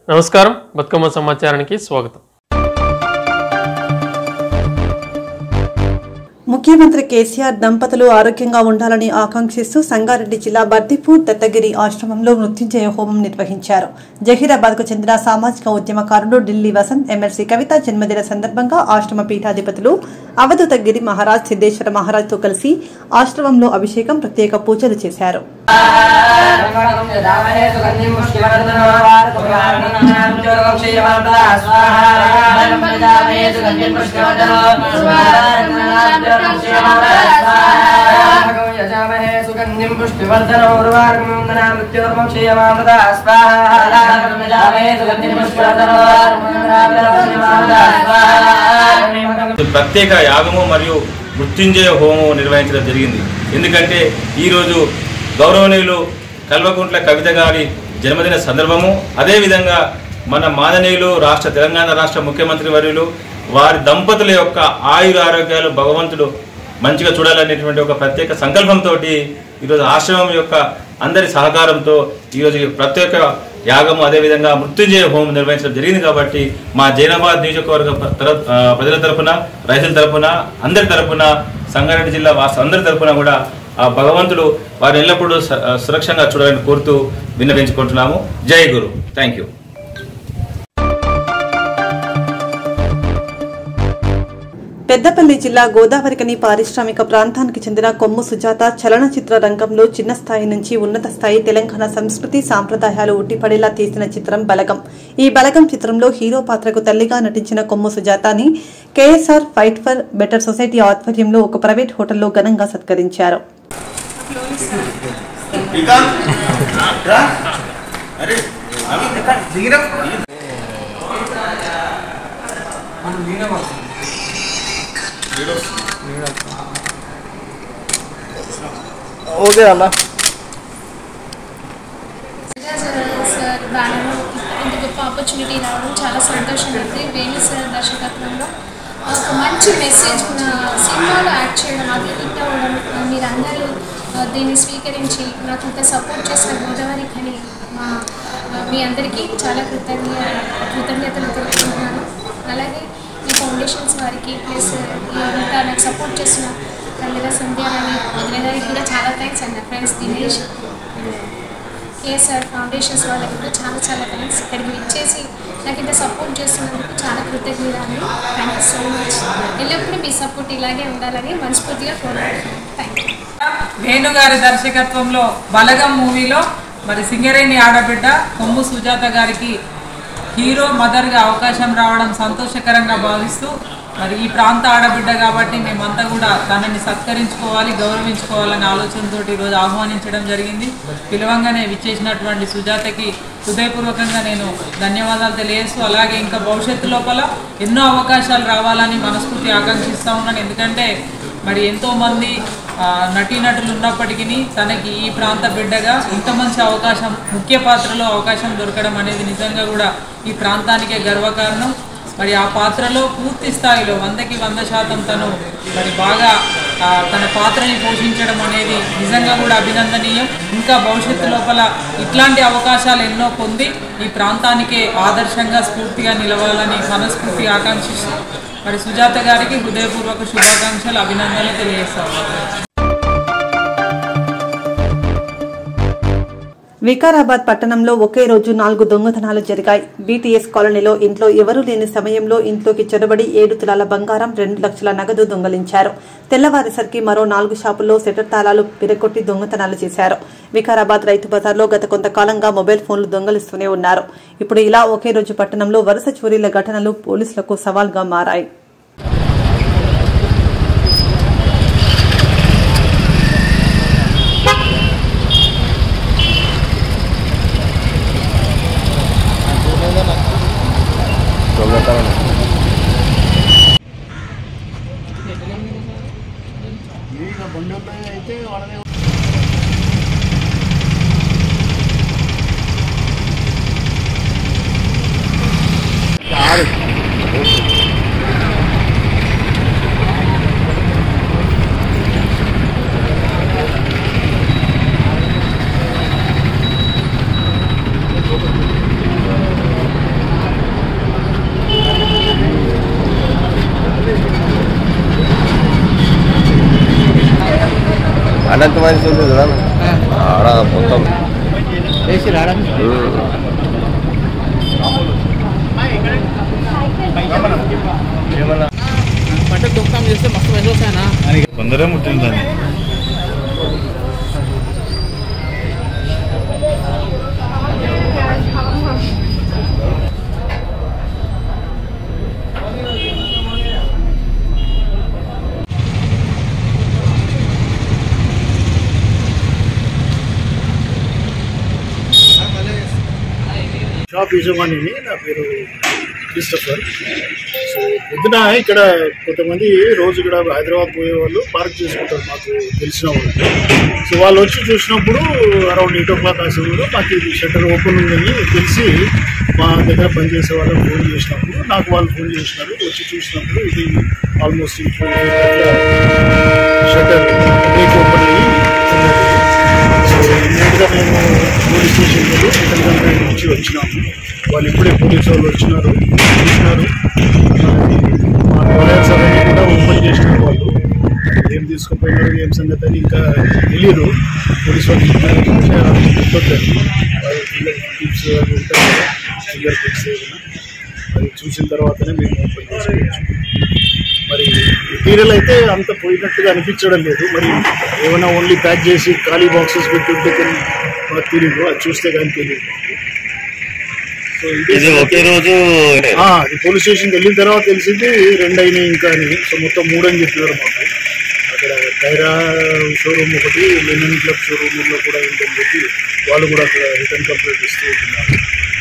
నమస్కారం బతుకమ్మ సమాచారానికి స్వాగతం ముఖ్యమంత్రి కేసీఆర్ దంపతులు ఆరోగ్యంగా ఉండాలని ఆకాంక్షిస్తూ సంగారెడ్డి జిల్లా బర్దిపూర్ దత్తగిరి ఆశ్రమంలో మృత్యుంజయ హోమం నిర్వహించారు జహీరాబాద్ కు చెందిన సామాజిక ఉద్యమకారుడు ఢిల్లీ వసంత్ ఎమ్మెల్సీ కవిత జన్మదిన సందర్భంగా ఆశ్రమ పీఠాధిపతులు అవధూత గిరి మహారాజ్ సిద్దేశ్వర మహారాజ్ తో కలిసి ఆశ్రమంలో అభిషేకం ప్రత్యేక పూజలు చేశారు ప్రత్యేక యాగము మరియు మృత్యుంజయ హోమం నిర్వహించడం జరిగింది ఎందుకంటే ఈరోజు గౌరవనీయులు కల్వకుంట్ల కవిత గారి జన్మదిన సందర్భము అదేవిధంగా మన మాననీయులు రాష్ట్ర తెలంగాణ రాష్ట్ర ముఖ్యమంత్రి వర్యులు వారి దంపతుల యొక్క ఆయుర ఆరోగ్యాలు భగవంతుడు మంచిగా చూడాలనేటువంటి ఒక ప్రత్యేక సంకల్పంతో ఈరోజు ఆశ్రమం యొక్క అందరి సహకారంతో ఈరోజు ఈ ప్రత్యేక యాగము అదేవిధంగా మృత్యుంజయ హోమం నిర్వహించడం జరిగింది కాబట్టి మా జైనాబాద్ నియోజకవర్గ ప్ర- తర- ఆ, ప్రజల తరపున రైతుల తరపున అందరి తరపున సంగారెడ్డి జిల్లా వాసు అందరి తరపున కూడా ఆ భగవంతుడు వారిని ఎల్లప్పుడూ స- ఆ, సురక్షంగా చూడాలని కోరుతూ విన్నవించుకుంటున్నాము జై గురు థ్యాంక్ యూ పెద్దపల్లి జిల్లా గోదావరికని పారిశ్రామిక ప్రాంతానికి చెందిన కొమ్ము సుజాత చలనచిత్ర రంగంలో చిన్న స్థాయి నుంచి ఉన్నత స్థాయి తెలంగాణ సంస్కృతి సాంప్రదాయాలు ఉట్టిపడేలా తీసిన చిత్రం బలగం ఈ బలగం చిత్రంలో హీరో పాత్రకు తల్లిగా నటించిన కొమ్ము సుజాతని KSR fight for better society ఆధ్వర్యంలో ఒక ప్రైవేట్ హోటల్లో ఘనంగా సత్కరించారు ఓకే అన్న సార్ బ్యానర్లో ఇంత గొప్ప ఆపర్చునిటీ రావడం చాలా సంతోషం ఉంది వేణు సార్ దర్శకత్వంలో ఒక మంచి మెసేజ్ మన సినిమాలో యాక్ట్ చేయడం అది హిట్ అవ్వడం మీరందరూ ఆ, దీన్ని స్వీకరించి నాకు ఇంత సపోర్ట్ చేసిన గోదావరి ఖని మా మీ అందరికీ చాలా కృతజ్ఞ కృతజ్ఞతలు తెలుపుకుంటున్నాను అలాగే ఈ ఫౌండేషన్స్ వారికి ప్లస్ ఇంత నాకు సపోర్ట్ చేసిన కళ్ళగా సంధ్య అని వదిన గారికి కూడా చాలా thanks and friends Dinesh KSR foundations వాళ్ళకి కూడా చాలా చాలా థ్యాంక్స్ ఇక్కడికి ఇచ్చేసి నాకు ఇంత సపోర్ట్ చేస్తున్నందుకు చాలా కృతజ్ఞతలు థ్యాంక్ యూ సో మచ్ ఎల్లప్పుడూ మీ సపోర్ట్ ఇలాగే ఉండాలని మనస్ఫూర్తిగా కోరుకుంటున్నాను థ్యాంక్ యూ వేణుగారి దర్శకత్వంలో బలగం మూవీలో మరి సింగరేణి ఆడబిడ్డ కొమ్ము సుజాత గారికి హీరో మదర్గా అవకాశం రావడం సంతోషకరంగా భావిస్తూ మరి ఈ ప్రాంత ఆడబిడ్డ కాబట్టి మేమంతా కూడా తనని సత్కరించుకోవాలి గౌరవించుకోవాలనే ఆలోచనతో ఈరోజు ఆహ్వానించడం జరిగింది పిలవంగానే విచ్చేసినటువంటి సుజాతకి హృదయపూర్వకంగా నేను ధన్యవాదాలు తెలియజేస్తూ అలాగే ఇంకా భవిష్యత్తు లోపల ఎన్నో అవకాశాలు రావాలని మనస్ఫూర్తి ఆకాంక్షిస్తూ ఉన్నాను ఎందుకంటే మరి ఎంతోమంది ఆ, నటీనటులు ఉన్నప్పటికీ తనకి ఈ ప్రాంత బిడ్డగా ఇంత మంచి అవకాశం ముఖ్య పాత్రలో అవకాశం దొరకడం అనేది నిజంగా కూడా ఈ ప్రాంతానికే గర్వకారణం మరి ఆ పాత్రలో పూర్తి స్థాయిలో వందకి వంద శాతం తను మరి బాగా ఆ, తన పాత్రని పోషించడం అనేది నిజంగా కూడా అభినందనీయం ఇంకా భవిష్యత్తు లోపల ఇట్లాంటి అవకాశాలు ఎన్నో పొంది ఈ ప్రాంతానికే ఆదర్శంగా స్ఫూర్తిగా నిలవాలని మనస్ఫూర్తిగా ఆకాంక్షిస్తూ మరి సుజాత గారికి హృదయపూర్వక శుభాకాంక్షలు అభినందనలు తెలియజేస్తాను వికారాబాద్ పట్టణంలో ఒకే రోజు నాలుగు దొంగతనాలు జరిగాయి బీటీఎస్ కాలనీలో ఇంట్లో ఎవరూ లేని సమయంలో ఇంట్లోకి చొరబడి ఏడు తులాల బంగారం రెండు లక్షల నగదు దొంగలించారు తెల్లవారేసరికి మరో నాలుగు షాపుల్లో సెటర్ తాళాలు విరగొట్టి దొంగతనాలు చేశారు వికారాబాద్ రైతు బజార్లో గత కొంతకాలంగా మొబైల్ ఫోన్లు దొంగలిస్తూనే ఉన్నారు ఇప్పుడు ఇలా ఒకే రోజు పట్టణంలో వరుస చోరీల ఘటనలు పోలీసులకు సవాల్గా మారాయి ఎంత మంచి ఉంది కదా ఆడ మొత్తం ఉమ్. కొందరే ముట్టిందని షాప్ యజమానిని నా పేరు క్రిస్టఫర్ సో పొద్దున ఇక్కడ కొంతమంది రోజు ఇక్కడ హైదరాబాద్ పోయే వాళ్ళు పార్క్ చేసుకుంటారు మాకు తెలిసిన వాళ్ళు సో వాళ్ళు వచ్చి చూసినప్పుడు అరౌండ్ ఎయిట్ ఓ క్లాక్ ఆ సమయంలో మాకు ఇది షట్టర్ ఓపెన్ ఉందని తెలిసి మా దగ్గర పనిచేసే వాళ్ళకి ఫోన్ చేసినప్పుడు నాకు వాళ్ళు ఫోన్ చేసినారు వచ్చి చూసినప్పుడు ఇది ఆల్మోస్ట్ షట్టర్ బ్రేక్ ఓపెన్ అయ్యి ఉన్నది. సో ఇమ్మీడియట్గా మేము పోలీస్ స్టేషన్ వెళ్ళి సెకండ్ కంప్లైంట్ నుంచి వచ్చినాము వాళ్ళు ఇప్పుడే పోలీసు వాళ్ళు వచ్చినారు చూసినారు మా లాయర్స్ అవన్నీ కూడా ఓపెన్ చేసినారు వాళ్ళు ఏం తీసుకుపోయినారు ఏం సంగతి అని ఇంకా తెలియదు పోలీసు వాళ్ళు చెప్పినారు చెప్పొద్దని వాళ్ళు ఫింగర్ టిప్స్ అవి ఉంటాయి కదా ఫింగర్ టిప్స్ ఏదైనా అది చూసిన తర్వాతనే మేము ఓపెన్ చేసుకోవచ్చు మరి మెటీరియల్ అయితే అంత పోయినట్టుగా అనిపించడం లేదు మరి ఏమైనా ఓన్లీ ప్యాక్ చేసి ఖాళీ బాక్సెస్ పెట్టుంటే కానీ మనకు తెలియదు అది చూస్తే కానీ తెలియదు సో ఇదే ఇది ఒకే రోజు ఆ, అది పోలీస్ స్టేషన్కి వెళ్ళిన తర్వాత తెలిసింది రెండు అయినాయి ఇంకా అని సో మొత్తం మూడు అని చెప్పినారు మాకు అక్కడ కైరా షోరూమ్ ఒకటి లెనిన్ క్లబ్ షోరూమ్లో కూడా ఉందని చెప్పి వాళ్ళు కూడా అక్కడ రిటర్న్ కంప్లైంట్ ఇస్తూ ఉంటున్నారు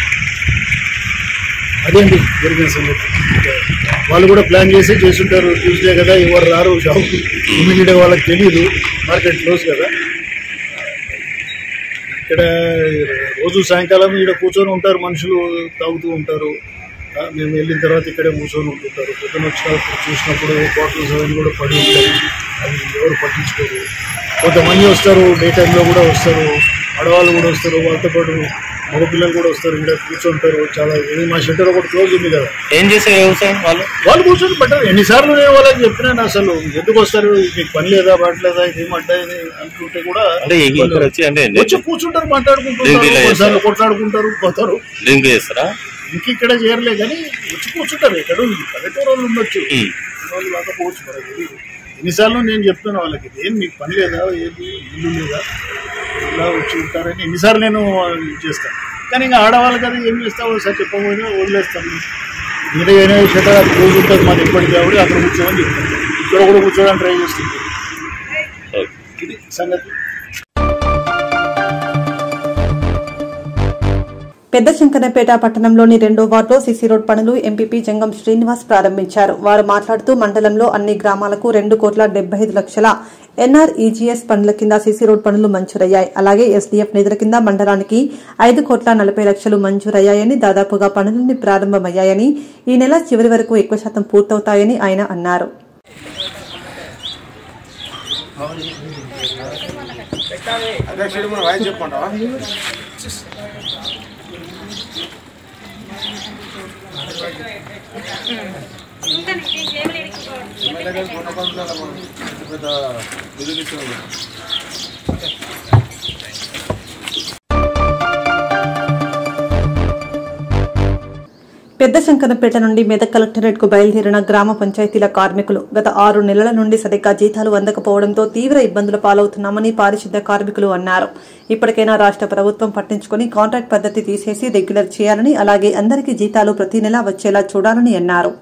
అదేంటి జరిగిన సంగతి ఇంకా వాళ్ళు కూడా ప్లాన్ చేసి చేసుంటారు ట్యూస్డే కదా ఎవరు రారు షాప్ ఇమీడియట్గా వాళ్ళకి తెలియదు మార్కెట్ క్లోజ్ కదా ఇక్కడ రోజు సాయంకాలం ఇక్కడ కూర్చొని ఉంటారు మనుషులు తాగుతూ ఉంటారు ఆ, మేము వెళ్ళిన తర్వాత ఇక్కడే కూర్చొని ఉంటుంటారు పొద్దున వచ్చినప్పుడు చూసినప్పుడు బాటిల్స్ అవన్నీ కూడా పడి ఉంటాయి అవి ఎవరు పట్టించుకోరు కొంతమంది వస్తారు డే టైంలో కూడా వస్తారు ఆడవాళ్ళు కూడా వస్తారు వాళ్ళతో పాటు మగపిల్లలు కూడా వస్తారు ఇక్కడ కూర్చుంటారు చాలా ఇది మా షెల్టర్ ఒకటి క్లోజ్ ఉంది కదా ఏం చేసే వ్యవసాయం వాళ్ళు వాళ్ళు కూర్చొని పెట్టారు ఎన్నిసార్లు నేను వాళ్ళకి చెప్పినాను అసలు ఎందుకు వస్తారు మీకు పని లేదా పడలేదా ఇది మంట ఇది అంటుంటే కూడా అంటే ఇక్కడ వచ్చి అంటే వచ్చి కూర్చుంటారు Drink మాట్లాడుకుంటారు ఇలా కొన్నిసార్లు చేస్తారా? కొట్లాడుకుంటారు పోతారు డ్రింక్ చేస్తారా ఇంక ఇక్కడ చేయర్లే కానీ వచ్చి కూర్చుంటారు ఎక్కడ పల్లెటూరు వాళ్ళు ఉండొచ్చు ఉమ్. వాళ్ళు రాకపోవచ్చు మనకు తెలియదు ఎన్నిసార్లు నేను చెప్తాను వాళ్ళకి ఏం మీకు పని లేదా ఏది ఇల్లు లేదా ఇలా వచ్చి ఉంటారని ఎన్నిసార్లు నేను ఇది చేస్తాను కానీ ఇంకా ఆడవాళ్ళకి అది ఏం చేస్తావు సార్ చెప్పకపోయినా వదిలేస్తాను మీరు ఏమైనా షటర్ అది క్లోజ్ ఉంటుంది మాది ఎప్పటికీ కాబట్టి అక్కడ కూర్చోమని చెప్తాను ఇక్కడ కూడా కూర్చోడానికి ట్రై చేస్తుంది ఓకే. ఇది సంగతి పెద్ద శంకరపేట పట్టణంలోని రెండో వార్డులో సిసి రోడ్ పనులు ఎంపీపీ జంగం శ్రీనివాస్ ప్రారంభించారు వారు మాట్లాడుతూ మండలంలో అన్ని గ్రామాలకు రెండు కోట్ల డెబ్బై ఐదు లక్షల ఎన్ఆర్ఈజీఎస్ పనుల కింద సిసి రోడ్ పనులు మంజూరయ్యాయి అలాగే ఎస్డీఎఫ్ నిధుల కింద మండలానికి ఐదు కోట్ల నలభై లక్షలు మంజూరయ్యాయని దాదాపుగా పనులన్నీ ప్రారంభమయ్యాయని ఈ నెల చివరి వరకు ఎక్కువ శాతం పూర్తవుతాయని ఆయన అన్నారు పెద్ద శంకరపేట నుండి మెదక్ కలెక్టరేట్ కు బయలుదేరిన గ్రామ పంచాయతీల కార్మికులు గత ఆరు నెలల నుండి సరిగ్గా జీతాలు అందకపోవడంతో తీవ్ర ఇబ్బందుల పాలవుతున్నామని పారిశుద్ధ్య కార్మికులు అన్నారు ఇప్పటికైనా రాష్ట్ర ప్రభుత్వం పట్టించుకుని కాంట్రాక్ట్ పద్ధతి తీసేసి రెగ్యులర్ చేయాలని అలాగే అందరికీ జీతాలు ప్రతి నెలా వచ్చేలా చూడాలని అన్నారు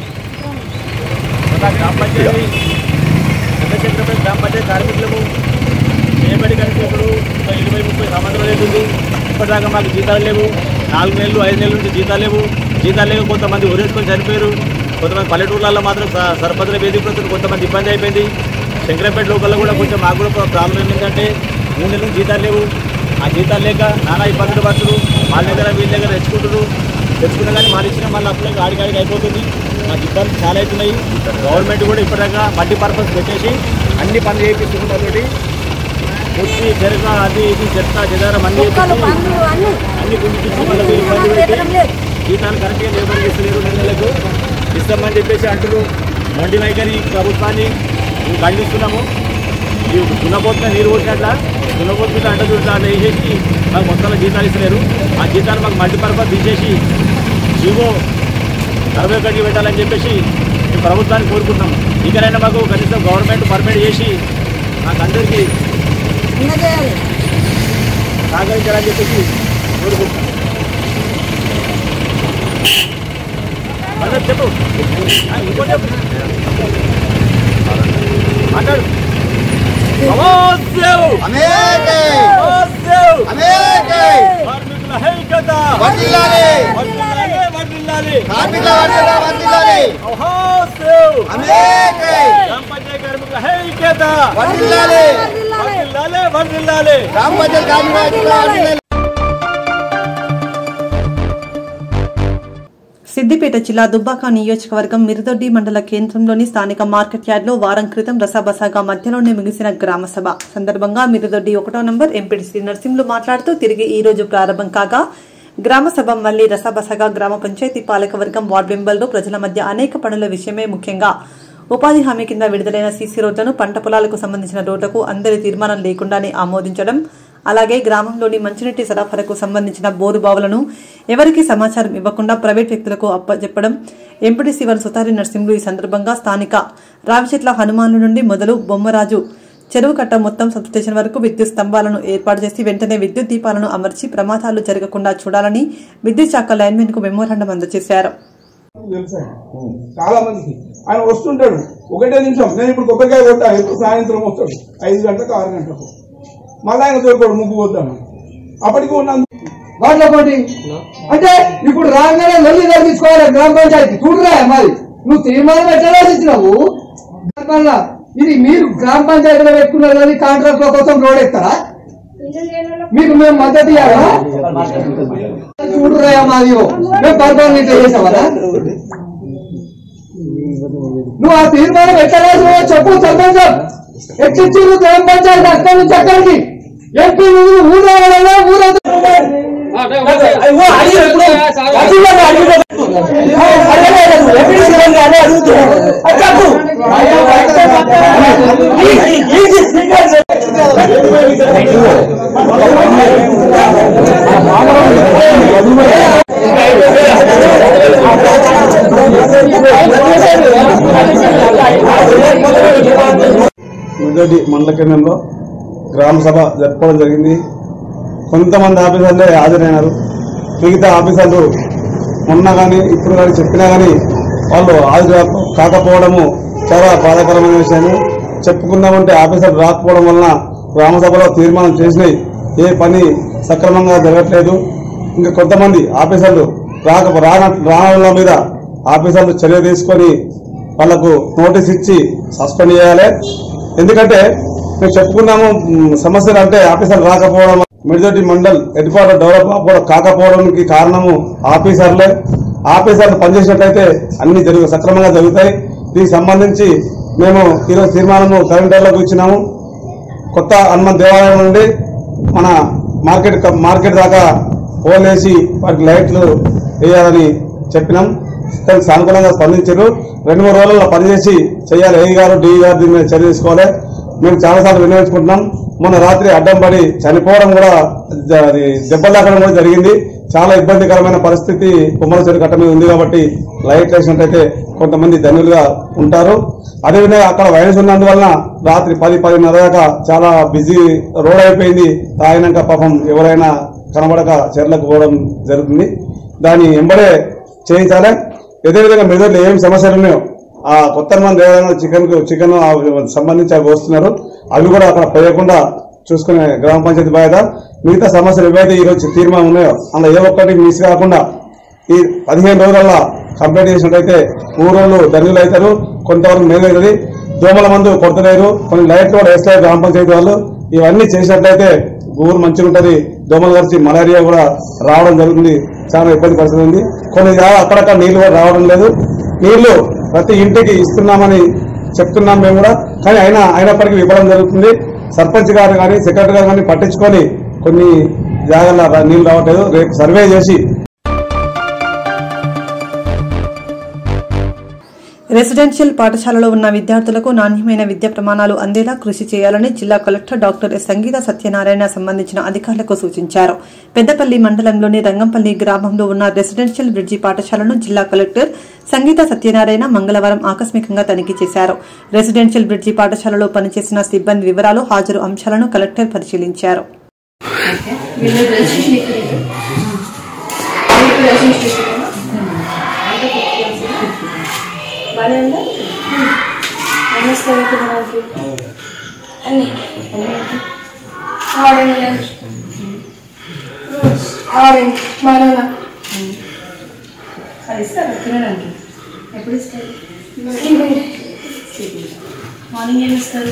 చంద్రశేఖరపై గ్రామ పంచాయతీ కార్మికులకు చేయబడి కలిసి ఇప్పుడు ఒక ఇరవై ముప్పై సంవత్సరాలు అవుతుంది ఇప్పటిదాకా మాకు జీతాలు లేవు నాలుగు నెలలు ఐదు నెలల నుంచి జీతాలు లేవు జీతాలు లేవు కొంతమంది ఊరేసుకొని చనిపోయారు కొంతమంది పల్లెటూర్లలో మాత్రం స- సర్పంచుల వేదికతో కొంతమంది ఇబ్బంది అయిపోయింది శంకరపేట లోకల్లో కూడా కొంచెం మాకు కూడా ప్రాబ్లం ఏంటంటే మూడు నెలల నుంచి జీతాలు లేవు ఆ జీతాలు లేక నానా ఇబ్బందులు పడుతున్నారు వాళ్ళ దగ్గర వీళ్ళ దగ్గర తెచ్చుకుంటున్నారు తెచ్చుకున్నా కానీ మాకు ఇచ్చిన మళ్ళీ అప్పులకి ఆడికాడికి అయిపోతుంది మాకు ఇబ్బంది చాలా అవుతున్నాయి గవర్నమెంట్ కూడా ఇప్పటిదాకా మల్టీ పర్పస్ పెట్టేసి అన్ని పనులు చేయించుకుంటారు కాబట్టి ముచ్చి చెరక అది ఇది చెత్త చెదారం అన్ని చేయించి అన్ని గుండిపించి మళ్ళీ వీళ్ళు ఇబ్బంది పెట్టి జీతాలు కరెక్ట్గా లేబర్ ఇస్తలేరు నెలలకు ఇస్తామని చెప్పేసి అంటున్నారు మొండి వైఖరి ప్రభుత్వాన్ని మేము ఖండిస్తున్నాము దున్నపోతున్న నీరు కొట్టినట్ల దున్నపోతున్న అంట చూట్లా వేసేసి మాకు మొత్తంలో జీతాలు ఇస్తలేరు ఆ జీతాలు మాకు మల్టీపర్పస్ తీసేసి జీవో నలభై ఒకటికి పెట్టాలని చెప్పేసి మేము ప్రభుత్వాన్ని కోరుకుంటున్నాం ఇకనైనా మాకు కనీసం గవర్నమెంట్ పర్మిట్ చేసి మాకు అందరికీ సహకరించాలని చెప్పేసి కోరుకుంటున్నాం మళ్ళీ చెప్పు ఆ, ఇంకోటి చెప్పు మాట్లాడు నమస్తే! నమస్తే! కార్మికుల ఐక్యత! వర్ధిల్లాలి! వర్ధిల్లాలి! నమస్తే! గ్రామ పంచాయతీ కార్మికుల ఐక్యత! వర్ధిల్లాలి! వర్ధిల్లాలి! సిద్దిపేట జిల్లా దుబ్బాక నియోజకవర్గం మిరుదొడ్డి మండల కేంద్రంలోని స్థానిక మార్కెట్ యార్డ్లో వారం క్రితం రసాబసాగా మధ్యలోనే ముగిసిన గ్రామ సభ సందర్భంగా మిరుదొడ్డి ఒకటో నంబర్ ఎంపీడీసీ నర్సింహులు మాట్లాడుతూ తిరిగి ఈ రోజు ప్రారంభం కాగా గ్రామ సభ మళ్లీ రసాబసగా గ్రామ పంచాయతీ పాలకవర్గం వార్డు మెంబర్లు ప్రజల మధ్య అనేక పనుల విషయమే ముఖ్యంగా ఉపాధి హామీ కింద విడుదలైన సీసీ రోడ్లను పంట పొలాలకు సంబంధించిన రోడ్లకు అందరి తీర్మానం లేకుండానే ఆమోదించడం అలాగే గ్రామంలోని మంచినీటి సరఫరాకు సంబంధించిన బోరు బావులను ఎవరికీ సమాచారం ఇవ్వకుండా ప్రైవేట్ వ్యక్తులకు అప్పచెప్పడం ఎంపీడీసీ వన్ సుతారి నరసింహులు ఈ సందర్భంగా స్థానిక రావిచెట్ల హనుమాను నుండి మొదలు బొమ్మరాజు చెరువు కట్ట మొత్తం సబ్స్టేషన్ వరకు విద్యుత్ స్తంభాలను ఏర్పాటు చేసి వెంటనే విద్యుత్ దీపాలను అమర్చి ప్రమాదాలు జరగకుండా చూడాలని విద్యుత్ శాఖ లైన్మెన్ కు మెమోరాండం అందజేశారు తెలుసా చాలా మందికి ఆయన వస్తుంటాడు ఒకటే నిమిషం నేను ఇప్పుడు కొబ్బరికాయ కొట్టా ఎప్పుడు సాయంత్రం వస్తాడు ఐదు గంటలకు ఆరు గంటలకు మళ్ళీ ఆయన దొరకడు ముగ్గు పోతాను అప్పటికి ఉన్న వాటిలో ఒకటి అంటే ఇప్పుడు రాగానే లొల్లి తీసుకోవాలి గ్రామ పంచాయతీ చూడరా మరి నువ్వు తీర్మానం ఎట్లా ఇచ్చినావు గ్రామాల్లో ఇది మీరు గ్రామ పంచాయతీలో పెట్టుకున్నారు కానీ కాంట్రాక్ట్ కోసం రోడ్ ఎక్కరా మీకు మేము మద్దతు ఇవ్వాలా చూడరా మాది మేము పరిపాలన ఇట్లా చేసావరా నువ్వు ఆ తీర్మానం ఎట్లా రాసినావో చెప్పు సర్పంచ్ ఎక్కిచ్చి గ్రామ పంచాయతీ అక్కడి నుంచి అక్కడికి ఎంపీ ఊరాడన్నా ఊరంతా మొదటి మండల కేంద్రంలో గ్రామ సభ జరుపుకోవడం జరిగింది కొంతమంది ఆఫీసర్లే హాజరైనారు మిగతా ఆఫీసర్లు మొన్న కానీ ఇప్పుడు కానీ చెప్పినా కానీ వాళ్ళు హాజరు కాక- కాకపోవడము చాలా బాధాకరమైన విషయము చెప్పుకుందామంటే ఆఫీసర్లు రాకపోవడం వలన గ్రామ సభలో తీర్మానం చేసినాయి ఏ పని సక్రమంగా జరగట్లేదు ఇంకా కొంతమంది ఆఫీసర్లు రాక రాన రానల మీద ఆఫీసర్లు చర్య తీసుకొని వాళ్లకు నోటీస్ ఇచ్చి సస్పెండ్ చేయాలి ఎందుకంటే మేము చెప్పుకున్నాము మ్, సమస్యలు అంటే ఆఫీసర్లు రాకపోవడం Mirdoddi mandal head quarter develop అవ్వడం కాకపోవడానికి కారణము ఆఫీసర్లే ఆఫీసర్లు పనిచేసినట్లయితే అన్ని జరుగు సక్రమంగా జరుగుతాయి దీనికి సంబంధించి మేము ఈరోజు తీర్మానము కలెక్టర్లకు ఇచ్చినాము కొత్త హనుమాన్ దేవాలయం నుండి మన మార్కెట్ క- మార్కెట్ దాకా పోల్ వేసి వాటికి లైట్లు వేయాలని చెప్పినాం దానికి సానుకూలంగా స్పందించారు రెండు మూడు రోజుల్లో పనిచేసి చేయాలి ఏ గారు డి గారు దీని మీద చర్య తీసుకోవాలి మేము చాలాసార్లు వినియోగించుకుంటున్నాం మొన్న రాత్రి అడ్డం పడి చనిపోవడం కూడా జ- అది దెబ్బలు తాకడం కూడా జరిగింది చాలా ఇబ్బందికరమైన పరిస్థితి కుమ్మర చెరువు కట్ట మీద ఉంది కాబట్టి లైట్ వేసినట్టయితే కొంతమంది ధనులుగా ఉంటారు అదేవిధంగా అక్కడ వైరస్ ఉన్నందువలన రాత్రి పది పదిన్నర దాకా చాలా బిజీ రోడ్ అయిపోయింది తాగినాక పాపం ఎవరైనా కనబడక చెర్లకు పోవడం జరుగుతుంది దాన్ని ఎంబడే చేయించాలి అదేవిధంగా మెదడులో ఏం సమస్యలు ఉన్నాయో ఆ కొత్త మంది ఏదైనా చికెన్ చికెన్ సంబంధించి అవి వస్తున్నారు అవి కూడా అక్కడ పోయకుండా చూసుకునే గ్రామ పంచాయతీ బాధ్యత మిగతా సమస్యలు ఏవైతే ఈ రోజు తీర్మానం ఉన్నాయో అందులో ఏ ఒక్కటి మిస్ కాకుండా ఈ పదిహేను రోజులలో కంప్లీట్ చేసినట్టయితే ఊరోళ్ళు ధనులు అవుతారు కొంతవరకు మేలవుతుంది దోమల మందు కొడతలేరు కొన్ని లైట్లు కూడా వేస్తారు గ్రామ పంచాయతీ వాళ్ళు ఇవన్నీ చేసినట్లయితే ఊరు మంచిగా ఉంటుంది దోమలు కరిచి మలేరియా కూడా రావడం జరుగుతుంది చాలా ఇబ్బంది పరిస్థితి ఉంది కొన్ని జాగా అక్కడక్కడ నీళ్లు కూడా రావడం లేదు నీళ్లు ప్రతి ఇంటికి ఇస్తున్నామని చెప్తున్నాం మేము కూడా కానీ అయినా అయినప్పటికీ విఫలం జరుగుతుంది సర్పంచ్ గారు కానీ సెక్రటరీ గారు కానీ పట్టించుకొని కొన్ని జాగాల నీళ్లు రావట్లేదు రేపు సర్వే చేసి రెసిడెన్షియల్ పాఠశాలలో ఉన్న విద్యార్థులకు నాణ్యమైన విద్యా ప్రమాణాలు అందేలా కృషి చేయాలని జిల్లా collector doctor S Sangeetha Satyanarayana సంబంధించిన అధికారులకు సూచించారు పెద్దపల్లి మండలంలోని రంగంపల్లి గ్రామంలో ఉన్న రెసిడెన్షియల్ బ్రిడ్జి పాఠశాలను జిల్లా కలెక్టర్ సంగీత సత్యనారాయణ మంగళవారం ఆకస్మికంగా తనిఖీ చేశారు రెసిడెన్షియల్ బ్రిడ్జి పాఠశాలలో పనిచేసిన సిబ్బంది వివరాలు హాజరు అంశాలను కలెక్టర్ పరిశీలించారు వీళ్ళు రిజిస్ట్రేషన్ ఇక్కడ ఇవ్వు. మీకు రిజిస్ట్రేషన్ ఇవ్వనా? అంతా చెప్తాను. బాగానే ఉందా ఎన్ని ఇస్తారు ఇప్పుడు మనకి అన్ని ఆరెంజ్ ఆరెంజ్ బనానా అది ఇస్తారు తినడానికి ఎప్పుడు ఇస్తారు మార్నింగ్ ఏమి ఇస్తారు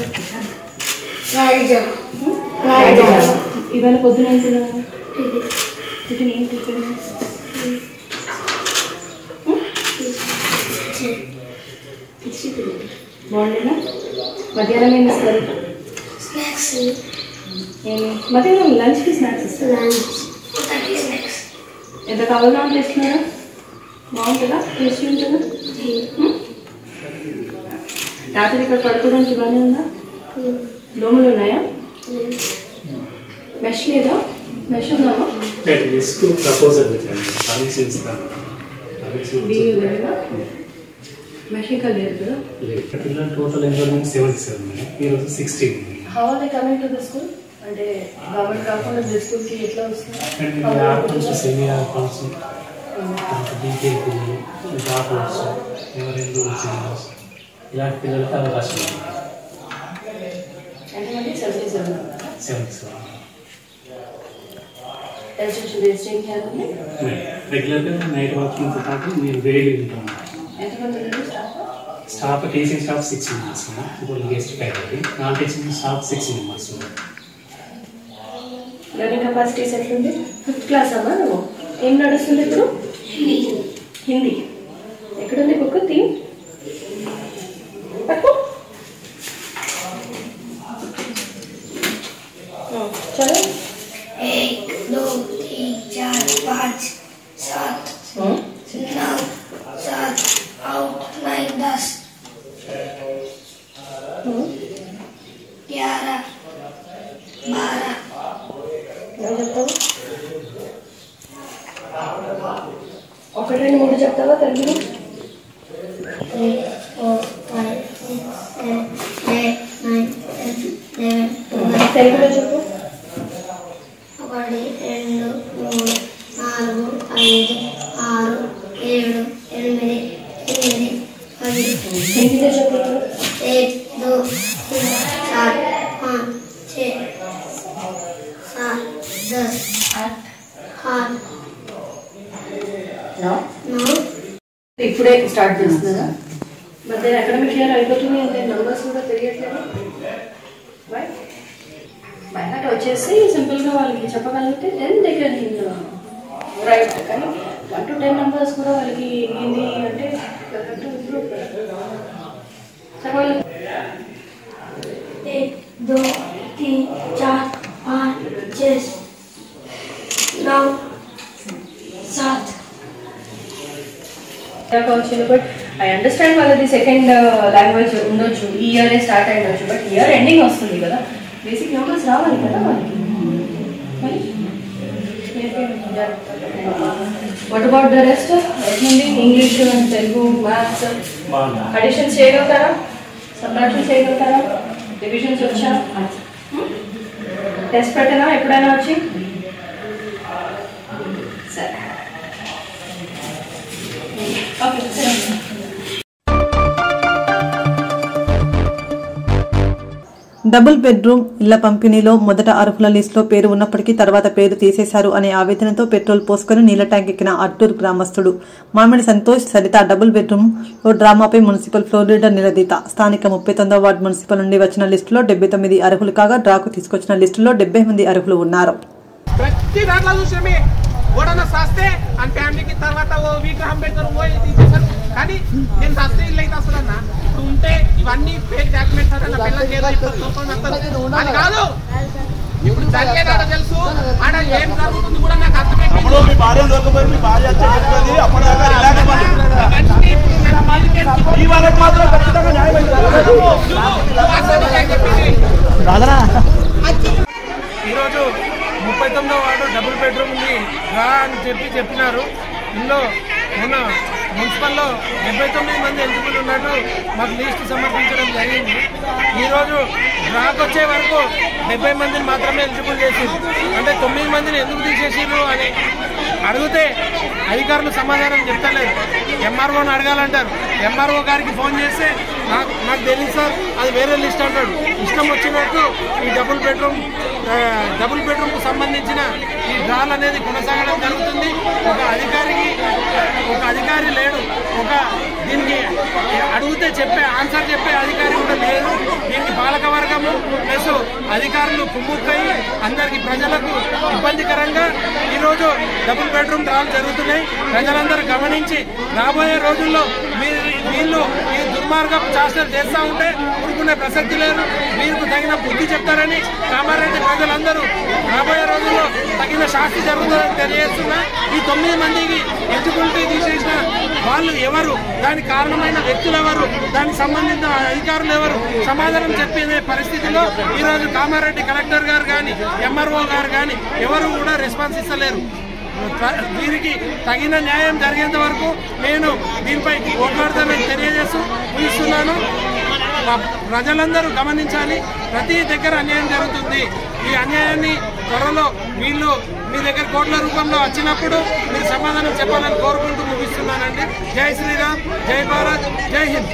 ఇవాళ పొద్దున ఏం తిన్నాను టిఫిన్ ఏం టిఫిన్ బాగుండేనా మధ్యాహ్నం ఏమి ఇస్తారు స్నాక్స్ ఏమి మధ్యాహ్నం లంచ్కి స్నాక్స్ ఇస్తారు ఎంత కావాలో అంత ఇస్తున్నారా బాగుంటుందా టేస్టీ ఉంటుందా ఉం? రాత్రి ఇక్కడ పడుకోవడానికి బాగానే ఉందా దోమలు ఉన్నాయా మెష్ లేదా మెష్ ఉందామా లిస్ట్ ప్రపోజల్ పెట్టాను కనెక్షన్ ఇస్తాను డియూ లేదా మెష్ ఇంకా లేదు కదా పిల్లలు టోటల్ ఎన్రోల్మెంట్ సెవెంటీ సెవెన్ ఉన్నాయి ఈరోజు sixteen how are they coming to the school అంటే గవర్నమెంట్ కాకుండా ద స్కూల్కి ఎట్లా వస్తుంది ఆర్ఫన్స్ సెమీ ఆర్ఫన్స్ డీకే పిల్లలు డాక్టర్స్ ఎవరు ఎన్రోల్ చిల్డ్రన్స్ ఇలాంటి పిల్లలకి అవకాశం ఉంది ఎంతమంది seventy seven seventy seven registration registration చేయాలండి రెగ్యులర్గా నైట్ వాకింగ్తో పాటు నేను డైలీ ఉంటాను ఎంతమంది ఉన్నారు staff staff teaching staff six members ఇప్పుడు guest faculty non teaching staff six members learning capacities ఎట్లుంది ఫిఫ్త్ క్లాస్ అమ్మా నువ్వు ఏం నడుస్తుంది ఇప్పుడు హిందీ ఎక్కడుంది బుక్ థీమ్ పట్టు చలో एक दो तीन चार पाँच सात नौ सात आठ नाइन दस ग्यारह बारह ఏం చెప్తావు ఒకటి రెండు మూడు చెప్తావా తెలుగులో three four five six seven eight nine ten eleven twelve తెలుగులో చెప్పు ఒకటి రెండు మూడు నాలుగు ఐదు ఆరు ఏడు ఎనిమిది ఎనిమిది పది హిందీలో చెప్పు एक दो तीन चार पाँच छः सात दस आठ आठ नौ ఇప్పుడే స్టార్ట్ చేస్తున్నారా మరి నేను అకాడమిక్ ఇయర్ అయిపోతుంది అంటే నంబర్స్ కూడా తెలియట్లేదు రైట్ బయట వచ్చేసి సింపుల్గా వాళ్ళకి చెప్పగలిగితే టెన్ దగ్గర రైట్ కానీ వన్ టు టెన్ నెంబర్స్ కూడా వాళ్ళకి ఏంటి అంటే ఇంప్రూవ్ చెప్పగలి एक दो तीन चार पाँच छः नौ सात దాకా వచ్చింది బట్ ఐ అండర్స్టాండ్ వాళ్ళది సెకండ్ లాంగ్వేజ్ ఉండొచ్చు ఈ ఇయర్ స్టార్ట్ అయ్యొచ్చు బట్ ఇయర్ ఎండింగ్ వస్తుంది కదా బేసిక్ నెంబర్స్ రావాలి కదా వాళ్ళకి మరి వాట్ అబౌట్ ద రెస్ట్ ఎట్లుంది ఇంగ్లీష్ తెలుగు మ్యాథ్స్ అడిషన్స్ చేయగలుగుతారా సబ్ట్రాక్షన్ చేయగలుగుతారా డివిజన్స్ వచ్చా టెస్ట్ పెట్టనా ఎప్పుడైనా వచ్చి సరే ఓకే సరే డబుల్ బెడ్రూమ్ ఇళ్ల పంపిణీలో మొదట అర్హుల లిస్టులో పేరు ఉన్నప్పటికీ తర్వాత పేరు తీసేశారు అనే ఆవేదనతో పెట్రోల్ పోసుకుని నీళ్ల ట్యాంక్ ఎక్కిన అట్టూరు గ్రామస్తుడు మామిడి సంతోష్ సరిత డబుల్ బెడ్రూమ్ లో డ్రామాపై మున్సిపల్ ఫ్లోర్ లీడర్ నిలదీత స్థానిక ముప్పై తొమ్మిదవ వార్డు మున్సిపల్ నుండి వచ్చిన లిస్టులో డెబ్బై తొమ్మిది అర్హులు కాగా డ్రాకు తీసుకొచ్చిన లిస్టులో డెబ్బై మంది అర్హులు ఉన్నారు ప్రతి దాంట్లో చూసామే ఓడన సస్తే అని ఫ్యామిలీకి తర్వాత ఓ విగ్రహం పెడతారు ఓ ఇది చేస్తారు కానీ నేను సస్తే ఇల్లు అయితే అసలు అన్న ఇప్పుడు ఉంటే ఇవన్నీ ఫేక్ డాక్యుమెంట్స్ అన్న పిల్లలకి ఏదో చెప్తారు, తోపని వస్తారు. అది కాదు ఇప్పుడు జరిగేదాకా తెలుసు ఆడ ఏం జరుగుతుంది కూడా నాకు అర్థమైంది అప్పుడు మీ భార్య దొరకపోయి మీ భార్య వచ్చి చెప్తుంది అప్పటిదాకా రిలాక్స్ అవ్వండి. ఈ వాళ్ళకి మాత్రం ఖచ్చితంగా న్యాయం ఈరోజు ముప్పై తొమ్మిదో వార్డు డబుల్ బెడ్రూమ్ ఉంది రా అని చెప్పి చెప్పినారు ఇందులో మొన్న మున్సిపల్లో డెబ్బై తొమ్మిది మంది ఎలిజిబుల్ ఉన్నట్టు మాకు లిస్ట్ సమర్పించడం జరిగింది ఈరోజు డ్రాక్ వచ్చే వరకు డెబ్బై మందిని మాత్రమే ఎలిజిబుల్ చేసింది అంటే తొమ్మిది మందిని ఎందుకు తీసేసిండ్రు అని అడిగితే అధికారులు సమాధానం చెప్తలేరు ఎంఆర్ఓని అడగాలంటారు ఎంఆర్ఓ గారికి ఫోన్ చేస్తే నాకు నాకు తెలియదు సార్ అది వేరే లిస్ట్ అంటాడు ఇష్టం వచ్చినట్టు ఈ డబుల్ బెడ్రూమ్ ఆ, డబుల్ బెడ్రూమ్కు సంబంధించిన ఈ డ్రాల్ అనేది కొనసాగడం జరుగుతుంది ఒక అధికారికి ఒక అధికారి లేడు ఒక దీనికి అడిగితే చెప్పే ఆన్సర్ చెప్పే అధికారి కూడా లేదు దీనికి పాలక వర్గము ప్లస్ అధికారులు కుమ్ముక్కయి అందరికి ప్రజలకు ఇబ్బందికరంగా ఈరోజు డబుల్ బెడ్రూమ్ డ్రాలు జరుగుతున్నాయి ప్రజలందరూ గమనించి రాబోయే రోజుల్లో మీరు వీళ్ళు ఈ దుర్మార్గపు చేష్టలు చేస్తూ ఉంటే ఊరుకునే ప్రసక్తి లేదు మీకు తగిన బుద్ధి చెప్తారని కామారెడ్డి ప్రజలందరూ రాబోయే రోజుల్లో తగిన శాస్తి జరుగుతుందని తెలియజేస్తున్నా ఈ తొమ్మిది మందికి ఎలిజిబిలిటీ తీసేసిన వాళ్ళు ఎవరు దానికి కారణమైన వ్యక్తులు ఎవరు దానికి సంబంధించిన అధికారులు ఎవరు సమాధానం చెప్పే పరిస్థితిలో ఈరోజు కామారెడ్డి కలెక్టర్ గారు కానీ ఎంఆర్ఓ గారు కానీ ఎవరు కూడా రెస్పాన్స్ ఇస్తలేరు దీనికి తగిన న్యాయం జరిగేంత వరకు నేను దీనిపై పోట్లాడతానని తెలియజేస్తూ ఊహిస్తున్నాను మా ప్రజలందరూ గమనించాలి ప్రతి దగ్గర అన్యాయం జరుగుతుంది ఈ అన్యాయాన్ని త్వరలో వీళ్ళు మీ దగ్గర కోట్ల రూపంలో వచ్చినప్పుడు మీరు సమాధానం చెప్పాలని కోరుకుంటూ ముగిస్తున్నానండి జై శ్రీరామ్ జై భారత్ జై హింద్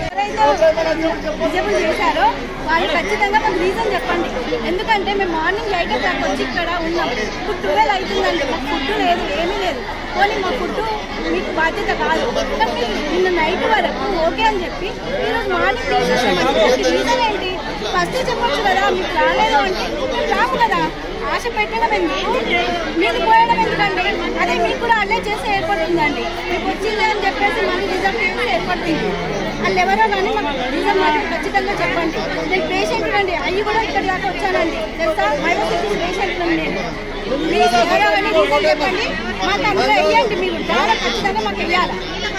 డిజేబుల్ చేశారో వాళ్ళు ఖచ్చితంగా మాకు రీజన్ చెప్పండి ఎందుకంటే మేము మార్నింగ్ ఎయిట్ ఓ క్లాక్ వచ్చి ఇక్కడ ఉన్నాం ఇప్పుడు ట్వెల్వ్ అవుతుందండి మాకు ఫుడ్ లేదు ఏమీ లేదు పోనీ మా ఫుడ్ మీకు బాధ్యత కాదు కానీ మీరు నిన్న నైట్ వరకు ఓకే అని చెప్పి ఈరోజు మార్నింగ్ తీసేసామండి రీజన్ ఏంటి ఫస్ట్ చెప్పొచ్చు కదా మీకు రాలేదు అంటే మేము రాము కదా ఆశ పెట్టడం ఎందుకు మీకు పోయడం ఎందుకండి అదే మీకు కూడా అల్లే చేస్తే ఏర్పడుతుందండి మీకు వచ్చింది అని చెప్పేసి మళ్ళీ రిజర్వ్ చేస్తే ఏర్పడుతుంది వాళ్ళు ఎవరో కానీ మాకు రీజన్ మాత్రం ఖచ్చితంగా చెప్పండి నేను పేషెంట్ అండి అయ్యి కూడా ఇక్కడ దాకా వచ్చానండి తెలుసా మైనస్ పేషెంట్ నేను ప్లీజ్ ఎవరో కానీ రీజన్ చెప్పండి మాకు అందులో వెయ్యండి మీరు చాలా ఖచ్చితంగా మాకు వెయ్యాలి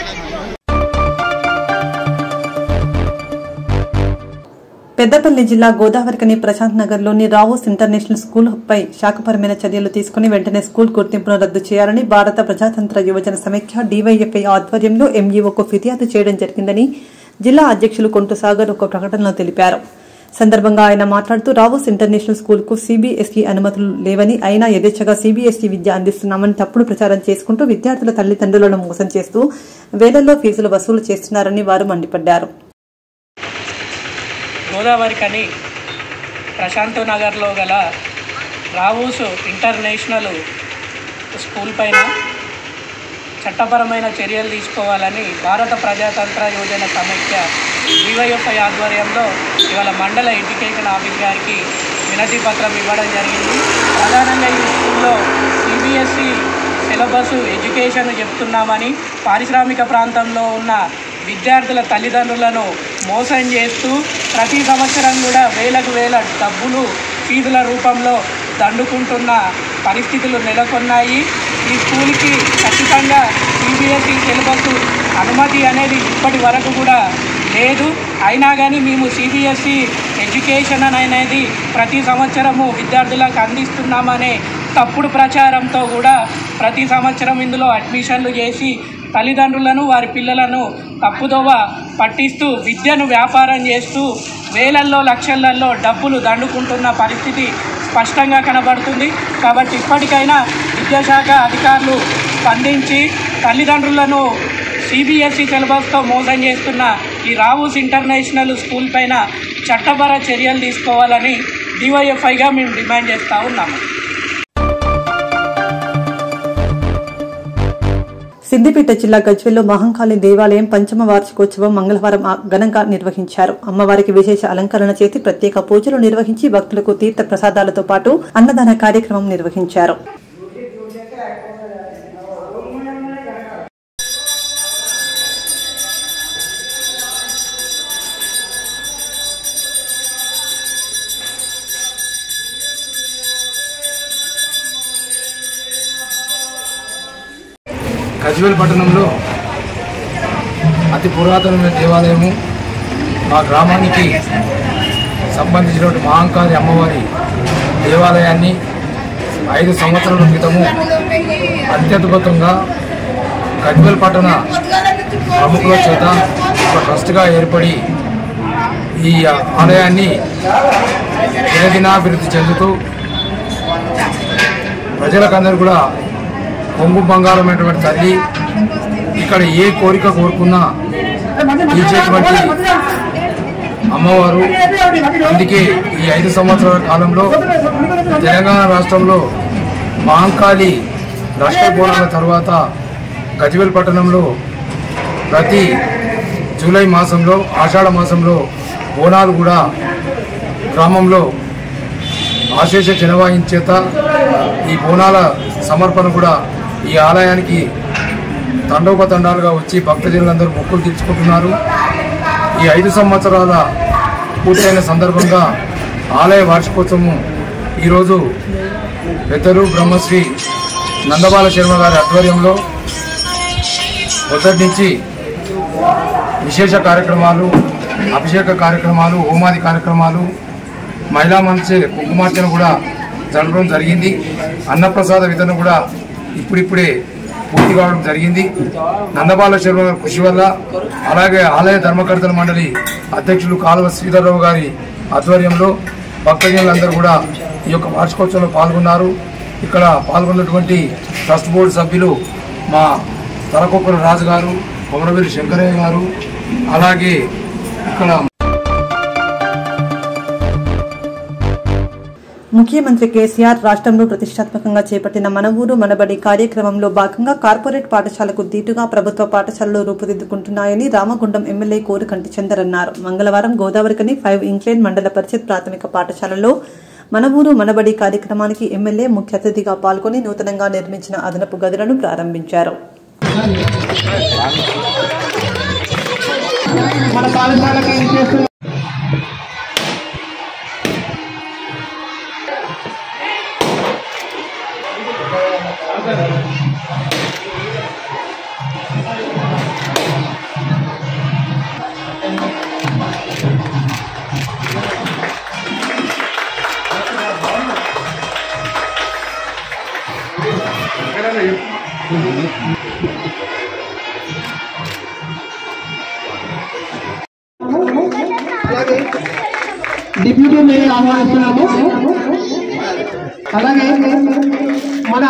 పెద్దపల్లి జిల్లా గోదావరికని ప్రశాంత్ నగర్లోని రావోస్ ఇంటర్నేషనల్ స్కూల్ పై శాఖపరమైన చర్యలు తీసుకుని వెంటనే స్కూల్ గుర్తింపును రద్దు చేయాలని భారత ప్రజాతంత్ర యువజన సమైక్య డీవైఎఫ్ఐ ఆధ్వర్యంలో ఎంఈఓకు ఫిర్యాదు చేయడం జరిగిందని జిల్లా అధ్యక్షులు కొంటు సాగర్ ఒక ప్రకటనలో తెలిపారు సందర్భంగా ఆయన మాట్లాడుతూ రావోస్ ఇంటర్నేషనల్ స్కూల్ కు సీబీఎస్ఈ అనుమతులు లేవని అయినా యథేచ్ఛగా సీబీఎస్ఈ విద్య అందిస్తున్నామని తప్పుడు ప్రచారం చేసుకుంటూ విద్యార్థుల తల్లిదండ్రులను మోసం చేస్తూ వేలల్లో ఫీజులు వసూలు చేస్తున్నారని వారు మండిపడ్డారు గోదావరి కని ప్రశాంత్ నగర్లో గల రావూసు ఇంటర్నేషనల్ స్కూల్ పైన చట్టపరమైన చర్యలు తీసుకోవాలని భారత ప్రజాతంత్ర యోజన సమైక్య డివైఎఫ్ఐ ఆధ్వర్యంలో ఇవాళ మండల ఎడ్యుకేషన్ ఆఫీస్ గారికి వినతి పత్రం ఇవ్వడం జరిగింది ప్రధానంగా ఈ స్కూల్లో సిబిఎస్ఈ సిలబస్ ఎడ్యుకేషన్ చెప్తున్నామని పారిశ్రామిక ప్రాంతంలో ఉన్న విద్యార్థుల తల్లిదండ్రులను మోసం చేస్తూ ప్రతి సంవత్సరం కూడా వేలకు వేల డబ్బులు ఫీజుల రూపంలో దండుకుంటున్న పరిస్థితులు నెలకొన్నాయి ఈ స్కూల్కి ఖచ్చితంగా సిబిఎస్ఈ సిలబస్ అనుమతి అనేది ఇప్పటి వరకు కూడా లేదు అయినా కానీ మేము సిబిఎస్ఈ ఎడ్యుకేషన్ అనేది ప్రతి సంవత్సరము విద్యార్థులకు అందిస్తున్నామనే తప్పుడు ప్రచారంతో కూడా ప్రతి సంవత్సరం ఇందులో అడ్మిషన్లు చేసి తల్లిదండ్రులను వారి పిల్లలను తప్పుదోవ పట్టిస్తూ విద్యను వ్యాపారం చేస్తూ వేలల్లో లక్షలలో డబ్బులు దండుకుంటున్న పరిస్థితి స్పష్టంగా కనబడుతుంది కాబట్టి ఇప్పటికైనా విద్యాశాఖ అధికారులు స్పందించి తల్లిదండ్రులను సిబిఎస్ఈ సిలబస్తో మోసం చేస్తున్న ఈ రావుస్ ఇంటర్నేషనల్ స్కూల్ పైన చట్టపర చర్యలు తీసుకోవాలని డివైఎఫ్ఐగా మేము డిమాండ్ చేస్తూ ఉన్నాము సిద్దిపేట జిల్లా గజ్వెల్లో మహంకాళి దేవాలయం పంచమ వార్షికోత్సవం మంగళవారం ఆ- ఘనంగా నిర్వహించారు అమ్మవారికి విశేష అలంకరణ చేసి ప్రత్యేక పూజలు నిర్వహించి భక్తులకు తీర్థ ప్రసాదాలతో పాటు అన్నదాన కార్యక్రమం నిర్వహించారు గజ్వేల్ పట్టణంలో అతి పురాతనమైన దేవాలయము మా గ్రామానికి సంబంధించినటువంటి మహాంకాళి అమ్మవారి దేవాలయాన్ని ఐదు సంవత్సరాల క్రితము అత్యద్భుతంగా గజ్వేల్ పట్టణ ప్రముఖుల చేత ఒక ట్రస్ట్గా ఏర్పడి ఈ ఆలయాన్ని దినదినాభివృద్ధి చెందుతూ ప్రజలకందరూ కూడా కొంగు బంగారమైనటువంటి తల్లి ఇక్కడ ఏ కోరిక కోరుకున్నా తీర్చేటువంటి అమ్మవారు అందుకే ఈ ఐదు సంవత్సరాల కాలంలో తెలంగాణ రాష్ట్రంలో మహంకాళి రాష్ట్ర బోనాల తర్వాత గజ్వేల్ పట్టణంలో ప్రతి జూలై మాసంలో ఆషాఢ మాసంలో బోనాలు కూడా గ్రామంలో ఆశేష జనవాయిం చేత ఈ బోనాల సమర్పణ కూడా ఈ ఆలయానికి తండోపతండాలుగా వచ్చి భక్తజనులందరూ మొక్కులు తీర్చుకుంటున్నారు ఈ ఐదు సంవత్సరాల పూర్తయిన సందర్భంగా ఆలయ వార్షికోత్సవం ఈరోజు పెద్దలు బ్రహ్మశ్రీ నందబాల శర్మ గారి ఆధ్వర్యంలో మొదటి నుంచి విశేష కార్యక్రమాలు అభిషేక కార్యక్రమాలు హోమాది కార్యక్రమాలు మహిళా మంచి కుంకుమార్చన కూడా జరపడం జరిగింది అన్నప్రసాద వితరణ కూడా ఇప్పుడిప్పుడే పూర్తి కావడం జరిగింది నందబాల శర్మ గారి కృషి వల్ల అలాగే ఆలయ ధర్మకర్తల మండలి అధ్యక్షులు కాలువ శ్రీధర్రావు గారి ఆధ్వర్యంలో భక్తజనులందరూ కూడా ఈ యొక్క వార్షికోత్సవంలో పాల్గొన్నారు ఇక్కడ పాల్గొన్నటువంటి ట్రస్ట్ బోర్డు సభ్యులు మా తలకొక్కల రాజు గారు కొమరవీరి శంకరయ్య గారు అలాగే ఇక్కడ ముఖ్యమంత్రి కేసీఆర్ రాష్ట్రంలో ప్రతిష్టాత్మకంగా చేపట్టిన మన ఊరు మనబడి కార్యక్రమంలో భాగంగా కార్పొరేట్ పాఠశాలకు దీటుగా ప్రభుత్వ పాఠశాలలు రూపుదిద్దుకుంటున్నాయని రామగుండం ఎమ్మెల్యే కోరికంటి చందర్ అన్నారు మంగళవారం గోదావరికని ఫైవ్ ఇంక్లైన్ మండల పరిషత్ ప్రాథమిక పాఠశాలలో మన ఊరు మనబడి కార్యక్రమానికి ఎమ్మెల్యే ముఖ్య అతిథిగా పాల్గొని నూతనంగా నిర్మించిన అదనపు గదులను ప్రారంభించారు మన పాఠశాలకి చేస్తున్న అలాగే డిప్యూటీ మేయర్ ఆహ్వానిస్తున్నాము అలాగే మన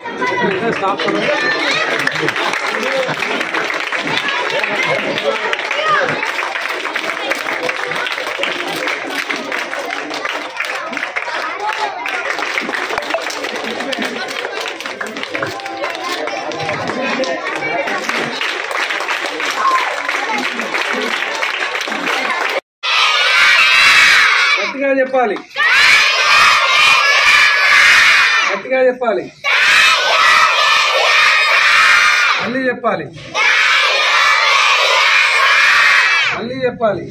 గట్టిగా చెప్పాలి గట్టిగా చెప్పాలి మళ్ళీ చెప్పాలి మళ్ళీ చెప్పాలి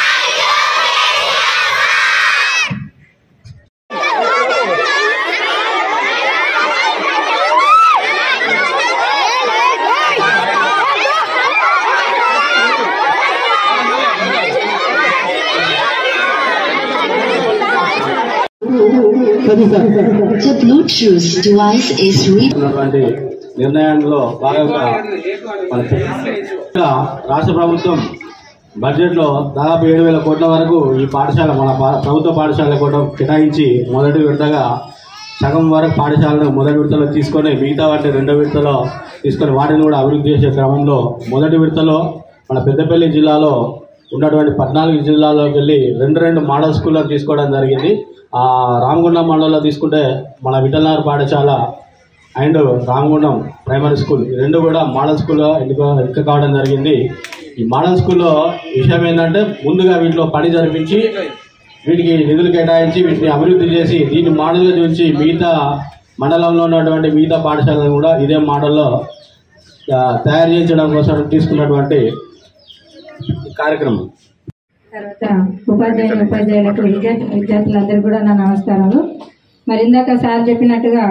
The Bluetooth device is read. ఉన్నటువంటి నిర్ణయంలో భాగంగా మన తెలంగాణ రాష్ట్ర ప్రభుత్వం బడ్జెట్ లో దాదాపు ఏడు వేల కోట్ల వరకు ఈ పాఠశాల మన పా- ప్రభుత్వ పాఠశాల కూడా కేటాయించి మొదటి విడతగా సగం వరకు పాఠశాలను మొదటి విడతలో తీసుకొని మిగతా వాటిని రెండో విడతలో తీసుకొని వాటిని కూడా అభివృద్ధి చేసే క్రమంలో మొదటి విడతలో మన పెద్దపల్లి జిల్లాలో ఉన్నటువంటి పద్నాలుగు జిల్లాల్లోకి వెళ్ళి రెండు రెండు మోడల్ స్కూళ్ళను తీసుకోవడం జరిగింది ఆ రామగుండం మండలంలో తీసుకుంటే మన విఠలనగర్ పాఠశాల అండ్ రామగుండం ప్రైమరీ స్కూల్ ఈ రెండు కూడా మోడల్ స్కూల్లో ఎన్నిక ఎన్నిక కావడం జరిగింది ఈ మోడల్ స్కూల్లో విషయం ఏంటంటే ముందుగా వీటిలో పని జరిపించి వీటికి నిధులు కేటాయించి వీటిని అభివృద్ధి చేసి దీన్ని మోడల్గా చూసి మిగతా మండలంలో ఉన్నటువంటి మిగతా పాఠశాలను కూడా ఇదే మోడల్లో ఆ, తయారు చేయించడం కోసం తీసుకున్నటువంటి కార్యక్రమం తర్వాత ఉపాధ్యాయులు ఉపాధ్యాయులకు విద్యార్థి విద్యార్థులందరూ కూడా నా నమస్కారాలు మరి ఇందాక సార్ చెప్పినట్టుగా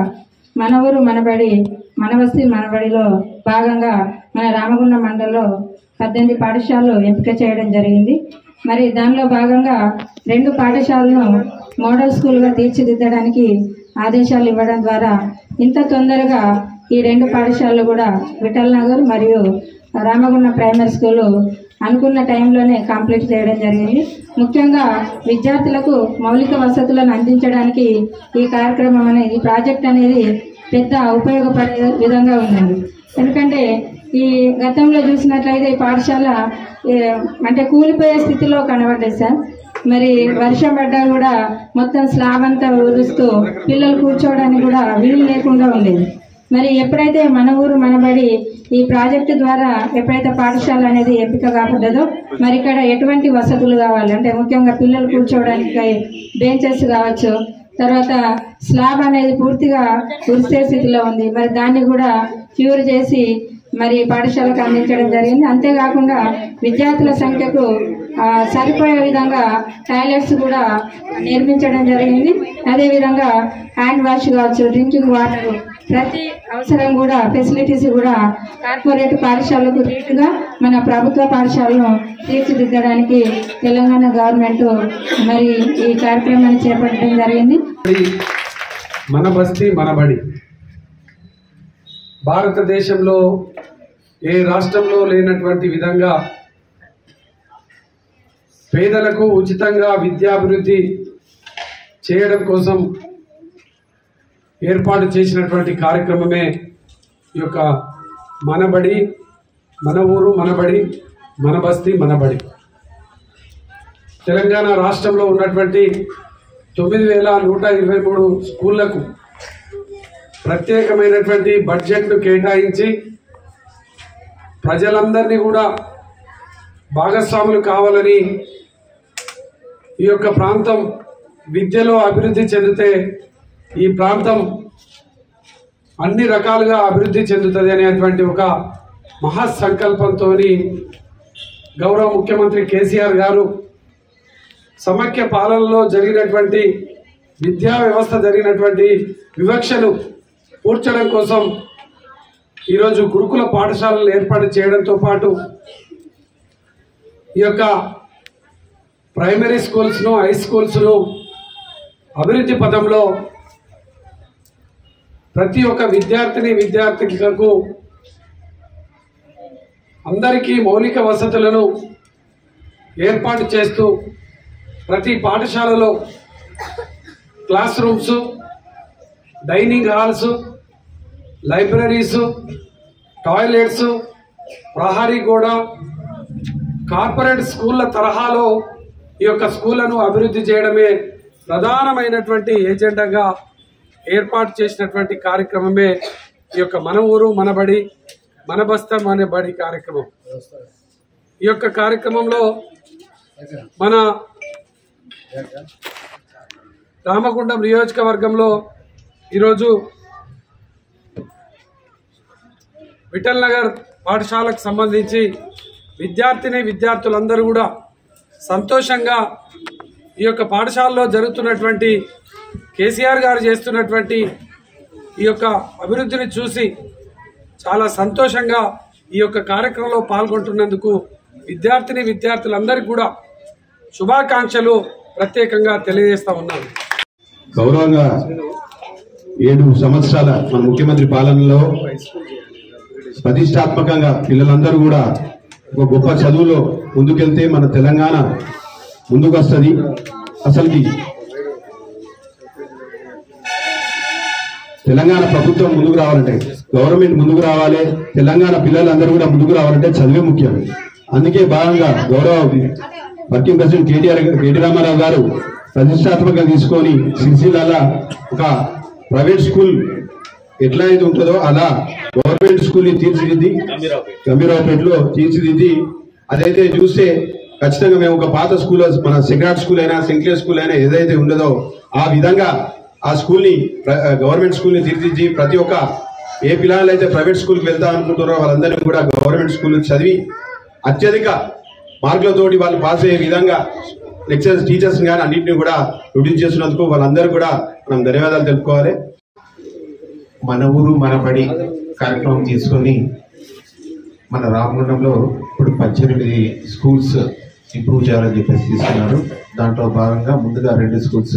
మన ఊరు మనబడి మన వస్తీ మనబడిలో భాగంగా మన రామగుండ మండలంలో పద్దెనిమిది పాఠశాలలు ఎంపిక చేయడం జరిగింది మరి దానిలో భాగంగా రెండు పాఠశాలను మోడల్ స్కూల్గా తీర్చిదిద్దడానికి ఆదేశాలు ఇవ్వడం ద్వారా ఇంత తొందరగా ఈ రెండు పాఠశాలలు కూడా విఠల్ నగర్ మరియు రామగుండ ప్రైమరీ స్కూలు అనుకున్న టైంలోనే కంప్లీట్ చేయడం జరిగింది ముఖ్యంగా విద్యార్థులకు మౌలిక వసతులను అందించడానికి ఈ కార్యక్రమం అనేది ఈ ప్రాజెక్ట్ అనేది పెద్ద ఉపయోగపడే విధంగా ఉందండి ఎందుకంటే ఈ గతంలో చూసినట్లయితే ఈ పాఠశాల ఏ, అంటే కూలిపోయే స్థితిలో కనబడ్డది సార్ మరి వర్షం పడ్డా కూడా మొత్తం స్లాబ్ అంతా ఊరుస్తూ పిల్లలు కూర్చోవడానికి కూడా వీలు లేకుండా ఉండేది మరి ఎప్పుడైతే మన ఊరు మనబడి ఈ ప్రాజెక్టు ద్వారా ఎప్పుడైతే పాఠశాల అనేది ఎంపిక కాబడ్డదో మరి ఇక్కడ ఎటువంటి వసతులు కావాలి అంటే ముఖ్యంగా పిల్లలు కూర్చోవడానికి బెంచెస్ కావచ్చు తర్వాత స్లాబ్ అనేది పూర్తిగా కురిసే స్థితిలో ఉంది మరి దాన్ని కూడా క్యూర్ చేసి మరి పాఠశాలకు అందించడం జరిగింది అంతేకాకుండా విద్యార్థుల సంఖ్యకు ఆ, సరిపోయే విధంగా టాయిలెట్స్ కూడా నిర్మించడం జరిగింది అదేవిధంగా హ్యాండ్ వాష్ కావచ్చు డ్రింకింగ్ వాటర్ ప్రతి అవసరం కూడా ఫెసిలిటీస్ కూడా కార్పొరేట్ పాఠశాలకు రీటుగా మన ప్రభుత్వ పాఠశాలను తీర్చిదిద్దడానికి తెలంగాణ గవర్నమెంట్ మరి ఈ కార్యక్రమాన్ని చేపట్టడం జరిగింది మన బస్తీ మన బడి భారతదేశంలో ఏ రాష్ట్రంలో లేనటువంటి విధంగా పేదలకు ఉచితంగా విద్యాభివృద్ధి చేయడం కోసం ఏర్పాటు చేసినటువంటి కార్యక్రమమే ఈ యొక్క మనబడి మన ఊరు మనబడి మన బస్తీ మనబడి తెలంగాణ రాష్ట్రంలో ఉన్నటువంటి తొమ్మిది వేల నూట ఇరవై మూడు స్కూళ్లకు ప్రత్యేకమైనటువంటి బడ్జెట్ను కేటాయించి ప్రజలందరినీ కూడా భాగస్వాములు కావాలని ఈ యొక్క ప్రాంతం విద్యలో అభివృద్ధి చెందితే ఈ ప్రాంతం అన్ని రకాలుగా అభివృద్ధి చెందుతుంది అనేటువంటి ఒక మహాసంకల్పంతో గౌరవ ముఖ్యమంత్రి కేసీఆర్ గారు సమైక్య పాలనలో జరిగినటువంటి విద్యా వ్యవస్థ జరిగినటువంటి వివక్షను పూడ్చడం కోసం ఈరోజు గురుకుల పాఠశాలలు ఏర్పాటు చేయడంతో పాటు ఈ యొక్క ప్రైమరీ స్కూల్స్ను హై స్కూల్స్ను అభివృద్ధి పదంలో ప్రతి ఒక్క విద్యార్థిని విద్యార్థిలకు అందరికీ మౌలిక వసతులను ఏర్పాటు చేస్తూ ప్రతి పాఠశాలలో class rooms dining halls libraries toilets ప్రహరీ గోడ కార్పొరేట్ స్కూళ్ళ తరహాలో ఈ యొక్క స్కూళ్లను అభివృద్ధి చేయడమే ప్రధానమైనటువంటి ఏజెండాగా ఏర్పాటు చేసినటువంటి కార్యక్రమమే ఈ యొక్క మన ఊరు మన బడి మన బస్త మన బడి కార్యక్రమం ఈ యొక్క కార్యక్రమంలో మన రామగుండం నియోజకవర్గంలో ఈరోజు విఠల్ నగర్ పాఠశాలకు సంబంధించి విద్యార్థిని విద్యార్థులందరూ కూడా సంతోషంగా ఈ యొక్క పాఠశాలలో జరుగుతున్నటువంటి కేసీఆర్ గారు చేస్తున్నటువంటి ఈ యొక్క అభివృద్ధిని చూసి చాలా సంతోషంగా ఈ యొక్క కార్యక్రమంలో పాల్గొంటున్నందుకు విద్యార్థిని విద్యార్థులందరికీ కూడా శుభాకాంక్షలు ప్రత్యేకంగా తెలియజేస్తా ఉన్నాను గౌరవంగా ఏడు సంవత్సరాల మన ముఖ్యమంత్రి పాలనలో ప్రతిష్టాత్మకంగా పిల్లలందరూ కూడా ఒక గొప్ప చదువులో ముందుకెళ్తే మన తెలంగాణ ముందుకు వస్తుంది అసలుకి తెలంగాణ ప్రభుత్వం ముందుకు రావాలంటే గవర్నమెంట్ ముందుకు రావాలి తెలంగాణ పిల్లలందరూ కూడా ముందుకు రావాలంటే చదివే ముఖ్యం అందుకే భాగంగా గౌరవ working president KTR KT Ramarao గారు ప్రతిష్టాత్మకంగా తీసుకొని సిరిసిల్ల ఒక ప్రైవేట్ స్కూల్ ఎట్లా అయితే ఉంటుందో అలా గవర్నమెంట్ స్కూల్ ని తీర్చిదిద్ది గంభీరావుపేటలో తీర్చిదిద్ది అదైతే చూస్తే ఖచ్చితంగా మేము ఒక పాత స్కూల్ మన సెక్రాట్ స్కూల్ అయినా సెంక్లేర్ స్కూల్ అయినా ఏదైతే ఉండదో ఆ విధంగా ఆ స్కూల్ ని ప్ర- గవర్నమెంట్ స్కూల్ ని తీర్చిదిద్ది ప్రతి ఒక్క ఏ పిల్లలు అయితే ప్రైవేట్ స్కూల్కి వెళ్తా అనుకుంటారో వాళ్ళందరినీ కూడా గవర్నమెంట్ స్కూల్ చదివి అత్యధిక మార్కులతోటి వాళ్ళు పాస్ అయ్యే విధంగా లెక్చర్స్ టీచర్స్ కానీ అన్నింటినీ కూడా ప్రొడ్యూస్ చేస్తున్నందుకు వాళ్ళందరూ కూడా మనం ధన్యవాదాలు తెలుపుకోవాలి మన ఊరు మన బడి కార్యక్రమం తీసుకొని మన రామగుండంలో ఇప్పుడు పద్దెనిమిది స్కూల్స్ ఇంప్రూవ్ చేయాలని చెప్పేసి తీసుకున్నారు దాంట్లో భాగంగా ముందుగా రెండు స్కూల్స్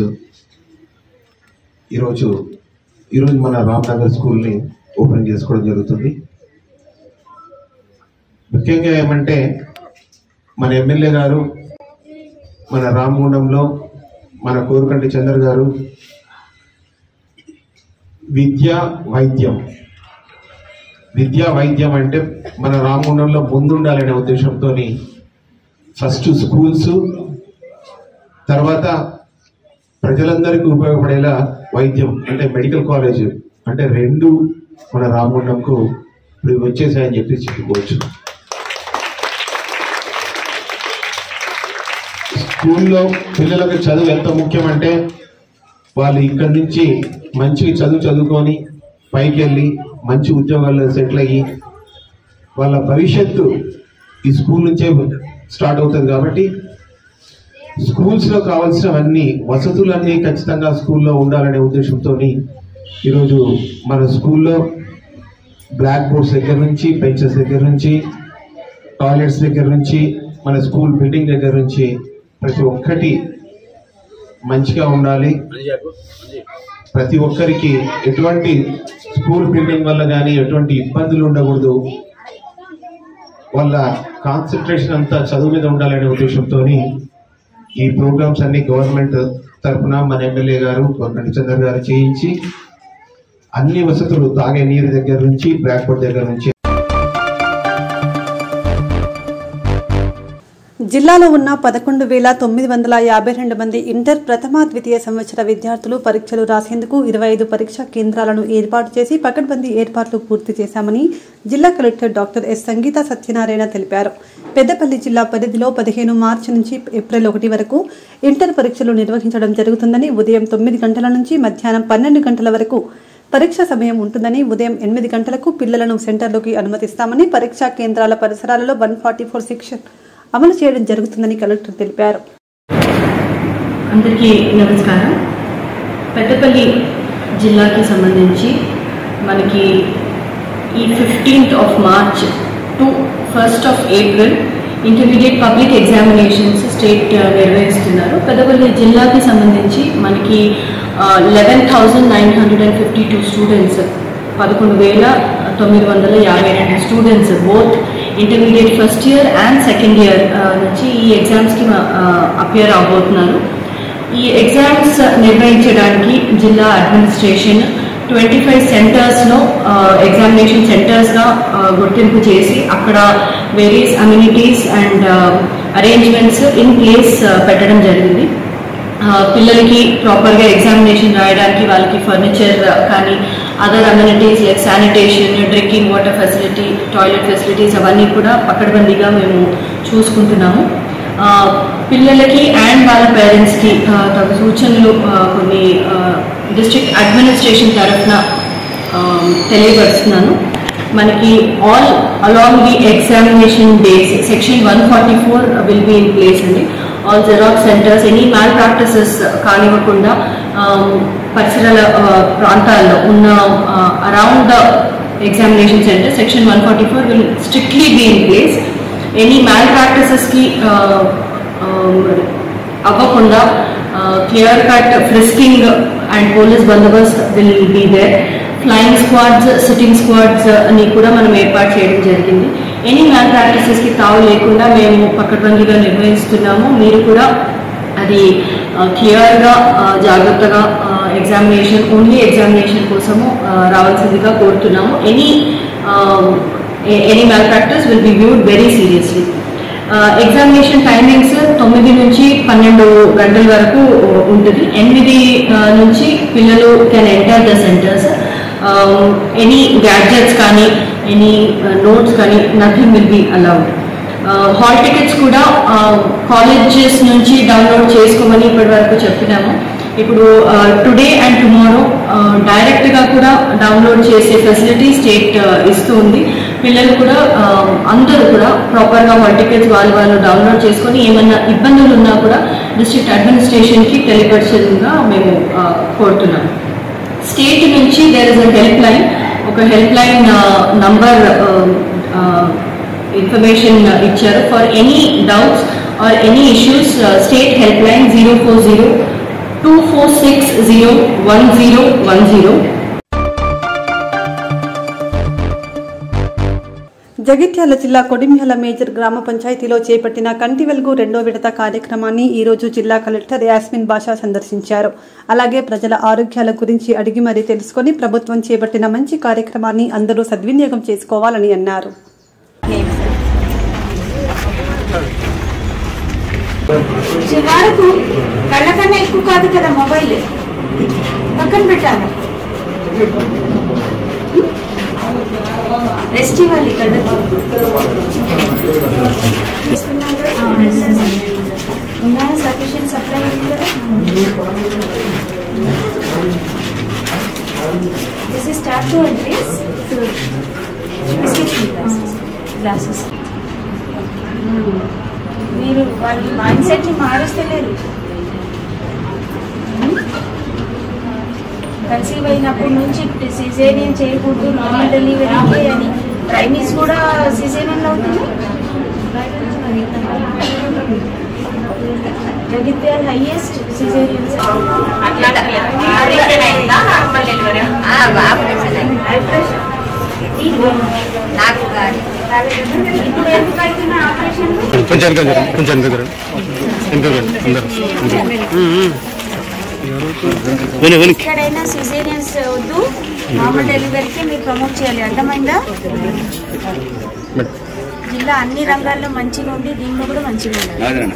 ఈరోజు ఈరోజు మన రామ్నగర్ స్కూల్ని ఓపెన్ చేసుకోవడం జరుగుతుంది ముఖ్యంగా ఏమంటే మన ఎమ్మెల్యే గారు మన రామగుండంలో మన కోరుకంటి చంద్ర గారు విద్య వైద్యం విద్యా వైద్యం అంటే మన రామగుండంలో ముందుండాలనే ఉద్దేశంతో ఫస్ట్ స్కూల్స్ తర్వాత ప్రజలందరికీ ఉపయోగపడేలా వైద్యం అంటే మెడికల్ కాలేజ్ అంటే రెండు మన రామగుండంకు ఇప్పుడు వచ్చేసాయని చెప్పి చెప్పుకోవచ్చు స్కూల్లో పిల్లలకు చదువు ఎంత ముఖ్యమంటే వాళ్ళు ఇక్కడి నుంచి మంచిగా చదువు చదువుకొని పైకి వెళ్ళి మంచి ఉద్యోగాల్లో సెటిల్ అయ్యి వాళ్ళ భవిష్యత్తు ఈ స్కూల్ నుంచే స్టార్ట్ అవుతుంది కాబట్టి స్కూల్స్లో కావాల్సినవన్నీ వసతులన్నీ ఖచ్చితంగా స్కూల్లో ఉండాలనే ఉద్దేశంతో ఈరోజు మన స్కూల్లో బ్లాక్ బోర్డ్స్ దగ్గర నుంచి బెంచెస్ దగ్గర నుంచి టాయిలెట్స్ దగ్గర నుంచి మన స్కూల్ బిల్డింగ్ దగ్గర నుంచి ప్రతి ఒక్కటి మంచిగా ఉండాలి ప్రతి ఒక్కరికి ఎటువంటి స్కూల్ బిల్డింగ్ వల్ల కానీ ఎటువంటి ఇబ్బందులు ఉండకూడదు వాళ్ళ కాన్సన్ట్రేషన్ అంతా చదువు మీద ఉండాలనే ఉద్దేశంతో ఈ ప్రోగ్రామ్స్ అన్ని గవర్నమెంట్ తరఫున మన ఎమ్మెల్యే గారు కొరకండి చంద్ర గారు చేయించి అన్ని వసతులు తాగే నీరు దగ్గర నుంచి బ్లాక్ బోర్డ్ దగ్గర నుంచి జిల్లాలో ఉన్న పదకొండు వేల తొమ్మిది వందల యాభై రెండు మంది ఇంటర్ ప్రథమ ద్వితీయ సంవత్సర విద్యార్థులు పరీక్షలు రాసేందుకు ఇరవై ఐదు పరీక్షా కేంద్రాలను ఏర్పాటు చేసి పకడ్బందీ ఏర్పాట్లు పూర్తి చేశామని జిల్లా collector doctor S Sangeetha Satyanarayana తెలిపారు పెద్దపల్లి జిల్లా పరిధిలో పదిహేను మార్చి నుంచి ఏప్రిల్ ఒకటి వరకు ఇంటర్ పరీక్షలు నిర్వహించడం జరుగుతుందని ఉదయం తొమ్మిది గంటల నుంచి మధ్యాహ్నం పన్నెండు గంటల వరకు పరీక్ష సమయం ఉంటుందని ఉదయం ఎనిమిది గంటలకు పిల్లలను సెంటర్లోకి అనుమతిస్తామని పరీక్షా కేంద్రాల పరిసరాలలో వన్ ఫార్టీ ఫోర్ సెక్షన్ అమలు చేయడం జరుగుతుందని కలెక్టర్ తెలిపారు అందరికీ నమస్కారం పెద్దపల్లి జిల్లాకి సంబంధించి మనకి ఈ fifteenth of March to first of April intermediate public examinations state నిర్వహిస్తున్నారు పెద్దపల్లి జిల్లాకి సంబంధించి మనకి eleven thousand nine hundred and fifty two students పదకొండు వేల తొమ్మిది వందల యాభై రెండు students both intermediate first year and second year నుంచి ఈ ఎగ్జామ్స్కి అపియర్ అవబోతున్నారు ఈ ఎగ్జామ్స్ నిర్వహించడానికి జిల్లా అడ్మినిస్ట్రేషన్ ట్వంటీ ఫైవ్ సెంటర్స్లో ఎగ్జామినేషన్ సెంటర్స్గా గుర్తింపు చేసి అక్కడ various amenities and arrangements in place పెట్టడం జరిగింది పిల్లలకి ప్రాపర్గా ఎగ్జామినేషన్ రాయడానికి వాళ్ళకి ఫర్నిచర్ కానీ other amenities like sanitation drinking water facility toilet facilities అవన్నీ కూడా పకడ్బందీగా మేము చూసుకుంటున్నాము పిల్లలకి అండ్ వాళ్ళ పేరెంట్స్కి తగు సూచనలు కొన్ని డిస్ట్రిక్ట్ అడ్మినిస్ట్రేషన్ తరఫున తెలియపరుస్తున్నాను మనకి all along the examination days section one forty four will be in place అండి all xerox centres any malpractices కానివ్వకుండా పరిసరాల ప్రాంతాల్లో ఉన్న around the examination centre section one forty four will strictly be in place any మ్యాల్ ప్రాక్టీసెస్కి అవ్వకుండా clear cut frisking and police bandobast will be there flying squads sitting squads అని కూడా మనం ఏర్పాటు చేయడం జరిగింది ఎనీ మ్యాల్ ప్రాక్టీసెస్కి తావు లేకుండా మేము పక్కబందీగా నిర్వహిస్తున్నాము మీరు కూడా అది క్లియర్గా జాగ్రత్తగా ఎగ్జామినేషన్ ఓన్లీ ఎగ్జామినేషన్ కోసము రావాల్సిందిగా కోరుతున్నాము any any malpractice will be viewed very seriously examination timings తొమ్మిది నుంచి పన్నెండు గంటల వరకు ఉంటుంది ఎనిమిది నుంచి పిల్లలు can enter the centres any gadgets కానీ ఎనీ నోట్స్ కానీ nothing will be allowed hall tickets కూడా కాలేజెస్ నుంచి డౌన్లోడ్ చేసుకోమని ఇప్పటి వరకు చెప్పినాము ఇప్పుడు టుడే అండ్ టుమారో డైరెక్ట్గా కూడా డౌన్లోడ్ చేసే ఫెసిలిటీ స్టేట్ ఇస్తూ ఉంది పిల్లలు కూడా అందరూ కూడా ప్రాపర్గా హాల్ టికెట్స్ వాళ్ళు వాళ్ళు డౌన్లోడ్ చేసుకొని ఏమన్నా ఇబ్బందులు ఉన్నా కూడా డిస్ట్రిక్ట్ అడ్మినిస్ట్రేషన్కి తెలియపరిచేందుగా మేము కోరుతున్నాము స్టేట్ నుంచి there is a help line ఒక హెల్ప్ లైన్ నంబర్ ఇన్ఫర్మేషన్ ఇచ్చారు for any doubts or any issues state help line zero four zero two four six zero one zero one zero Jagtial జిల్లా Kodimial major గ్రామ పంచాయతీలో చేపట్టిన కంటి వెలుగు రెండో విడత కార్యక్రమాన్ని ఈ రోజు జిల్లా కలెక్టర్ యాస్మిన్ బాషా సందర్శించారు అలాగే ప్రజల ఆరోగ్యాల గురించి అడిగి మరీ తెలుసుకొని ప్రభుత్వం చేపట్టిన మంచి కార్యక్రమాన్ని అందరూ సద్వినియోగం చేసుకోవాలని అన్నారు చివరకు కళ్ళ కన్నా ఎక్కువ కాదు కదా మొబైల్ పక్కన పెట్టాలి రెస్ట్ ఇవ్వాలి కళ్ళకి ఉన్నాయా సఫిషియెంట్ సప్లై ఉంది కదా this is start to please glasses మీరు వాళ్ళ మైండ్ సెట్ ని మారుస్తలేరు కన్సీవ్ అయినప్పటి నుంచి సిజేరియన్ చేయకూడదు నార్మల్ డెలివరీ అని ప్రైమీస్ కూడా సిజేరియన్ అవుతుంది జగిత్యాల హైయెస్ట్ సిజేరియన్ నాకు ఇప్పుడు ఎందుకు అవుతున్న ఆపరేషన్ కొంచెం వెనక జరగండి, కొంచెం వెనక జరగండి. వెనక జరగండి, అందరూ అందరూ. ఎక్కడైనా సిజేరియన్స్ వద్దు నార్మల్ డెలివరీకి మీరు ప్రమోట్ చేయాలి అర్థమైందా జిల్లా అన్ని రంగాల్లో మంచిగా ఉండి దీంట్లో కూడా మంచిగా ఉండాలి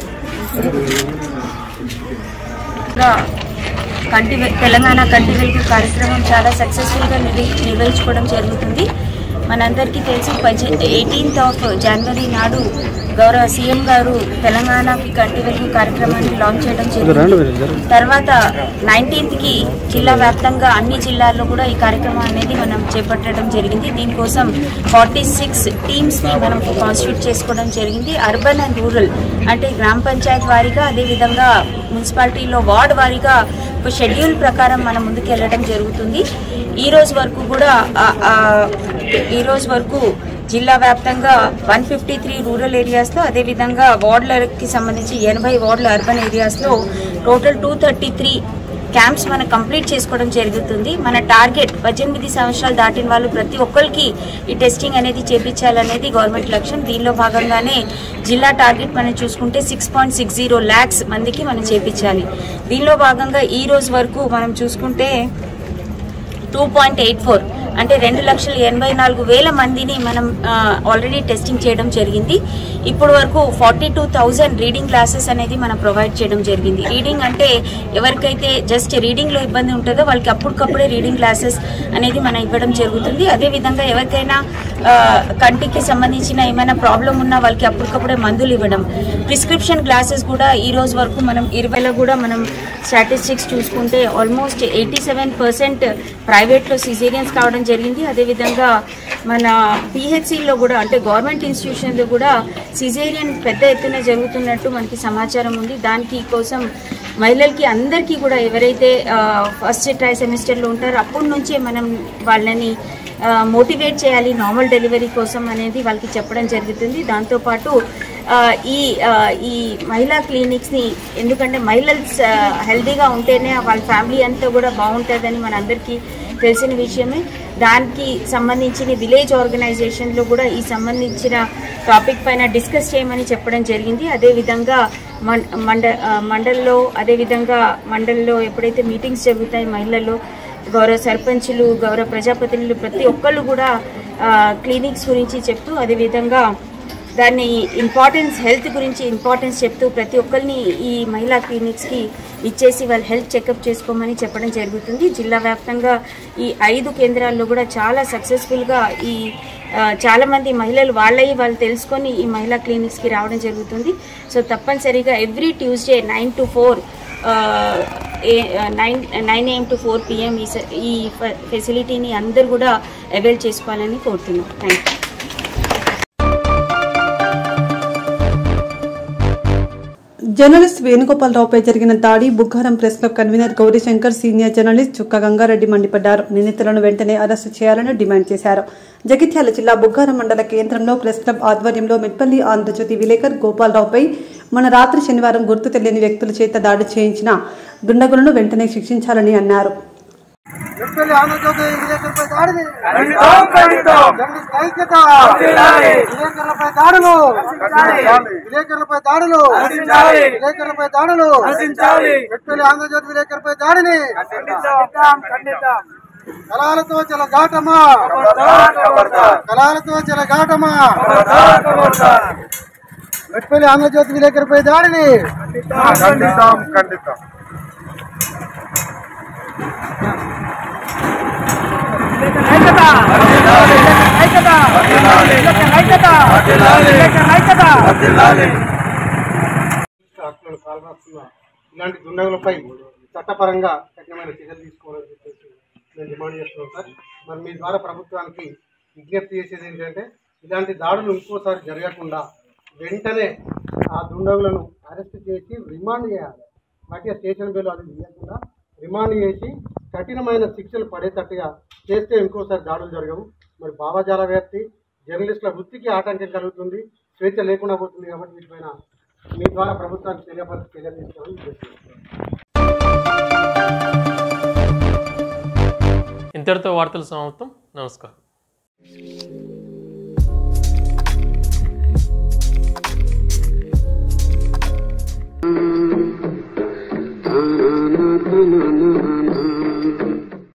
ఇంకా కంటి వె- తెలంగాణ కంటి వెలుగు కార్యక్రమం చాలా సక్సెస్ఫుల్గా నిర్వ- నిర్వహించుకోవడం జరుగుతుంది మనందరికీ తెలుసు ఎయిటీన్త్ ఆఫ్ జనవరి నాడు గౌరవ సీఎం గారు తెలంగాణకి కంటి వెలుగు కార్యక్రమాన్ని లాంచ్ చేయడం జరిగింది తర్వాత నైన్టీన్త్ కి జిల్లా వ్యాప్తంగా అన్ని జిల్లాల్లో కూడా ఈ కార్యక్రమం అనేది మనం చేపట్టడం జరిగింది దీనికోసం ఫార్టీ సిక్స్ టీమ్స్ ని మనం కాన్స్టిట్యూట్ చేసుకోవడం జరిగింది అర్బన్ అండ్ రూరల్ అంటే గ్రామ పంచాయత్ వారీగా అదేవిధంగా మున్సిపాలిటీలో వార్డ్ వారీగా ఒక షెడ్యూల్ ప్రకారం మనం ముందుకు వెళ్ళడం జరుగుతుంది ఈ రోజు వరకు కూడా ఆ- ఆ ఈ రోజు వరకు జిల్లా వ్యాప్తంగా వన్ ఫిఫ్టీ త్రీ రూరల్ ఏరియాస్లో అదేవిధంగా వార్డులకి సంబంధించి ఎనభై వార్డుల అర్బన్ ఏరియాస్లో total two thirty three camps మనం కంప్లీట్ చేసుకోవడం జరుగుతుంది మన టార్గెట్ పద్దెనిమిది సంవత్సరాలు దాటిన వాళ్ళు ప్రతి ఒక్కరికి ఈ టెస్టింగ్ అనేది చేపించాలనేది గవర్నమెంట్ లక్ష్యం దీనిలో భాగంగానే జిల్లా టార్గెట్ మనం చూసుకుంటే six point six zero lakhs మందికి మనం చేపించాలి దీనిలో భాగంగా ఈ రోజు వరకు మనం చూసుకుంటే టూ పాయింట్ ఎయిట్ ఫోర్ అంటే రెండు లక్షల ఎనభై నాలుగు వేల మందిని మనం ఆల్రెడీ టెస్టింగ్ చేయడం జరిగింది ఇప్పుడు వరకు forty two thousand reading classes అనేది మనం ప్రొవైడ్ చేయడం జరిగింది రీడింగ్ అంటే ఎవరికైతే జస్ట్ రీడింగ్లో ఇబ్బంది ఉంటుందో వాళ్ళకి అప్పటికప్పుడే రీడింగ్ క్లాసెస్ అనేది మనం ఇవ్వడం జరుగుతుంది అదేవిధంగా ఎవరికైనా ఆ, కంటికి సంబంధించిన ఏమైనా ప్రాబ్లం ఉన్నా వాళ్ళకి అప్పటికప్పుడే మందులు ఇవ్వడం ప్రిస్క్రిప్షన్ గ్లాసెస్ కూడా ఈ రోజు వరకు మనం ఇరవైలో కూడా మనం స్టాటిస్టిక్స్ చూసుకుంటే ఆల్మోస్ట్ ఎయిటీ సెవెన్ పర్సెంట్ ప్రైవేట్లో సిజేరియన్స్ కావడం జరిగింది అదేవిధంగా మన పిహెచ్సిలో కూడా అంటే గవర్నమెంట్ ఇన్స్టిట్యూషన్లో కూడా సిజేరియన్ పెద్ద ఎత్తున జరుగుతున్నట్టు మనకి సమాచారం ఉంది దానికి కోసం మహిళలకి అందరికీ కూడా ఎవరైతే ఫస్ట్ ట్రై సెమిస్టర్లో ఉంటారో అప్పటి నుంచే మనం వాళ్ళని మోటివేట్ చేయాలి నార్మల్ డెలివరీ కోసం అనేది వాళ్ళకి చెప్పడం జరుగుతుంది దాంతోపాటు ఆ, ఈ ఆ, ఈ మహిళా క్లినిక్స్ని ఎందుకంటే మహిళలు హెల్తీగా ఉంటేనే వాళ్ళ ఫ్యామిలీ అంతా కూడా బాగుంటుందని మనందరికీ తెలిసిన విషయమే దానికి సంబంధించిన విలేజ్ ఆర్గనైజేషన్లో కూడా ఈ సంబంధించిన టాపిక్ పైన డిస్కస్ చేయమని చెప్పడం జరిగింది అదేవిధంగా మం మండ ఆ, మండల్లో అదేవిధంగా మండల్లో ఎప్పుడైతే మీటింగ్స్ జరుగుతాయి మహిళల్లో గౌరవ సర్పంచులు గౌరవ ప్రజాప్రతినిధులు ప్రతి ఒక్కళ్ళు కూడా ఆ, క్లినిక్స్ గురించి చెప్తూ అదేవిధంగా దాన్ని ఇంపార్టెన్స్ హెల్త్ గురించి ఇంపార్టెన్స్ చెప్తూ ప్రతి ఒక్కరిని ఈ మహిళా క్లినిక్స్కి ఇచ్చేసి వాళ్ళ హెల్త్ చెకప్ చేసుకోమని చెప్పడం జరుగుతుంది జిల్లా వ్యాప్తంగా ఈ ఐదు కేంద్రాల్లో కూడా చాలా సక్సెస్ఫుల్గా ఈ ఆ, చాలా మంది మహిళలు వాళ్ళయి వాళ్ళు తెలుసుకొని ఈ మహిళా క్లినిక్స్కి రావడం జరుగుతుంది సో తప్పనిసరిగా every Tuesday nine to four nine nine AM to four PM ఈ స- ఈ ఫ- ఫెసిలిటీని అందరూ కూడా అవైల్ చేసుకోవాలని కోరుతున్నాం థ్యాంక్ యూ జర్నలిస్ట్ వేణుగోపాలరావుపై జరిగిన దాడి Buggaram press club convener Gaurishankar senior journalist Chukka Gangareddy మండిపడ్డారు నిందితులను వెంటనే అరెస్టు చేయాలని డిమాండ్ చేశారు జగిత్యాల జిల్లా బుగ్గారం మండల కేంద్రంలో ప్రెస్ క్లబ్ ఆధ్వర్యంలో మెట్పల్లి ఆంధ్రజ్యోతి విలేకర్ గోపాలరావుపై మన రాత్రి శనివారం గుర్తు తెలియని వ్యక్తుల చేత దాడి చేయించిన దుండగులను వెంటనే శిక్షించాలని అన్నారు ఎమ్మెల్యే ఆంధ్రజ్యోతి విలేకరులపై దాడిని ఖండిస్తాం, ఖండిస్తాం. జర్నలిస్ట్ ఐక్యత వర్ధిల్లాలి. విలేకరులపై దాడులు వర్ధిల్లాలి. విలేకరులపై దాడులు వర్ధిల్లాలి. విలేకరులపై దాడులు వర్ధిల్లాలి. ఎమ్మెల్యే ఆంధ్రజ్యోతి విలేకరులపై దాడిని ఖండిస్తాం, ఖండిస్తాం. కళాలతో చెల ఘాటమా ఖబర్దార్, ఖబర్దార్. కళాలతో చెల ఘాటమా ఖబర్దార్, ఖబర్దార్. మెట్పల్లి ఆంధ్రజ్యోతి విలేకరులపై దాడిని ఖండిస్తాం, ఖండిస్తాం. ఐక్యత ఐక్యత ఐక్యత ఐక్యత హక్కులను కాలరాస్తున్న ఇలాంటి దుండగులపై చట్టపరంగా కఠినమైన చర్యలు తీసుకోవాలని చెప్పేసి నేను డిమాండ్ చేస్తున్నాను సార్ మరి మీ ద్వారా ప్రభుత్వానికి విజ్ఞప్తి చేసేది ఏంటంటే ఇలాంటి దాడులు ఇంకోసారి జరగకుండా వెంటనే ఆ దుండగులను అరెస్ట్ చేసి రిమాండ్ చేయాలి వాటి స్టేషన్ బిల్లు అది ఇవ్వకుండా రిమాండ్ చేసి కఠినమైన శిక్షలు పడేటట్టుగా చేస్తే ఇంకోసారి దాడులు జరగవు మరి భావజాల వ్యాప్తి జర్నలిస్టుల వృత్తికి ఆటంకం కలుగుతుంది స్వేచ్ఛ లేకుండా పోతుంది కాబట్టి వీటిపైన మీ ద్వారా ప్రభుత్వానికి తెలియపరిచి చర్యలు తీసుకోవాలని విజ్ఞప్తి ఇంతటితో వార్తలు సమాప్తం నమస్కారం na na na na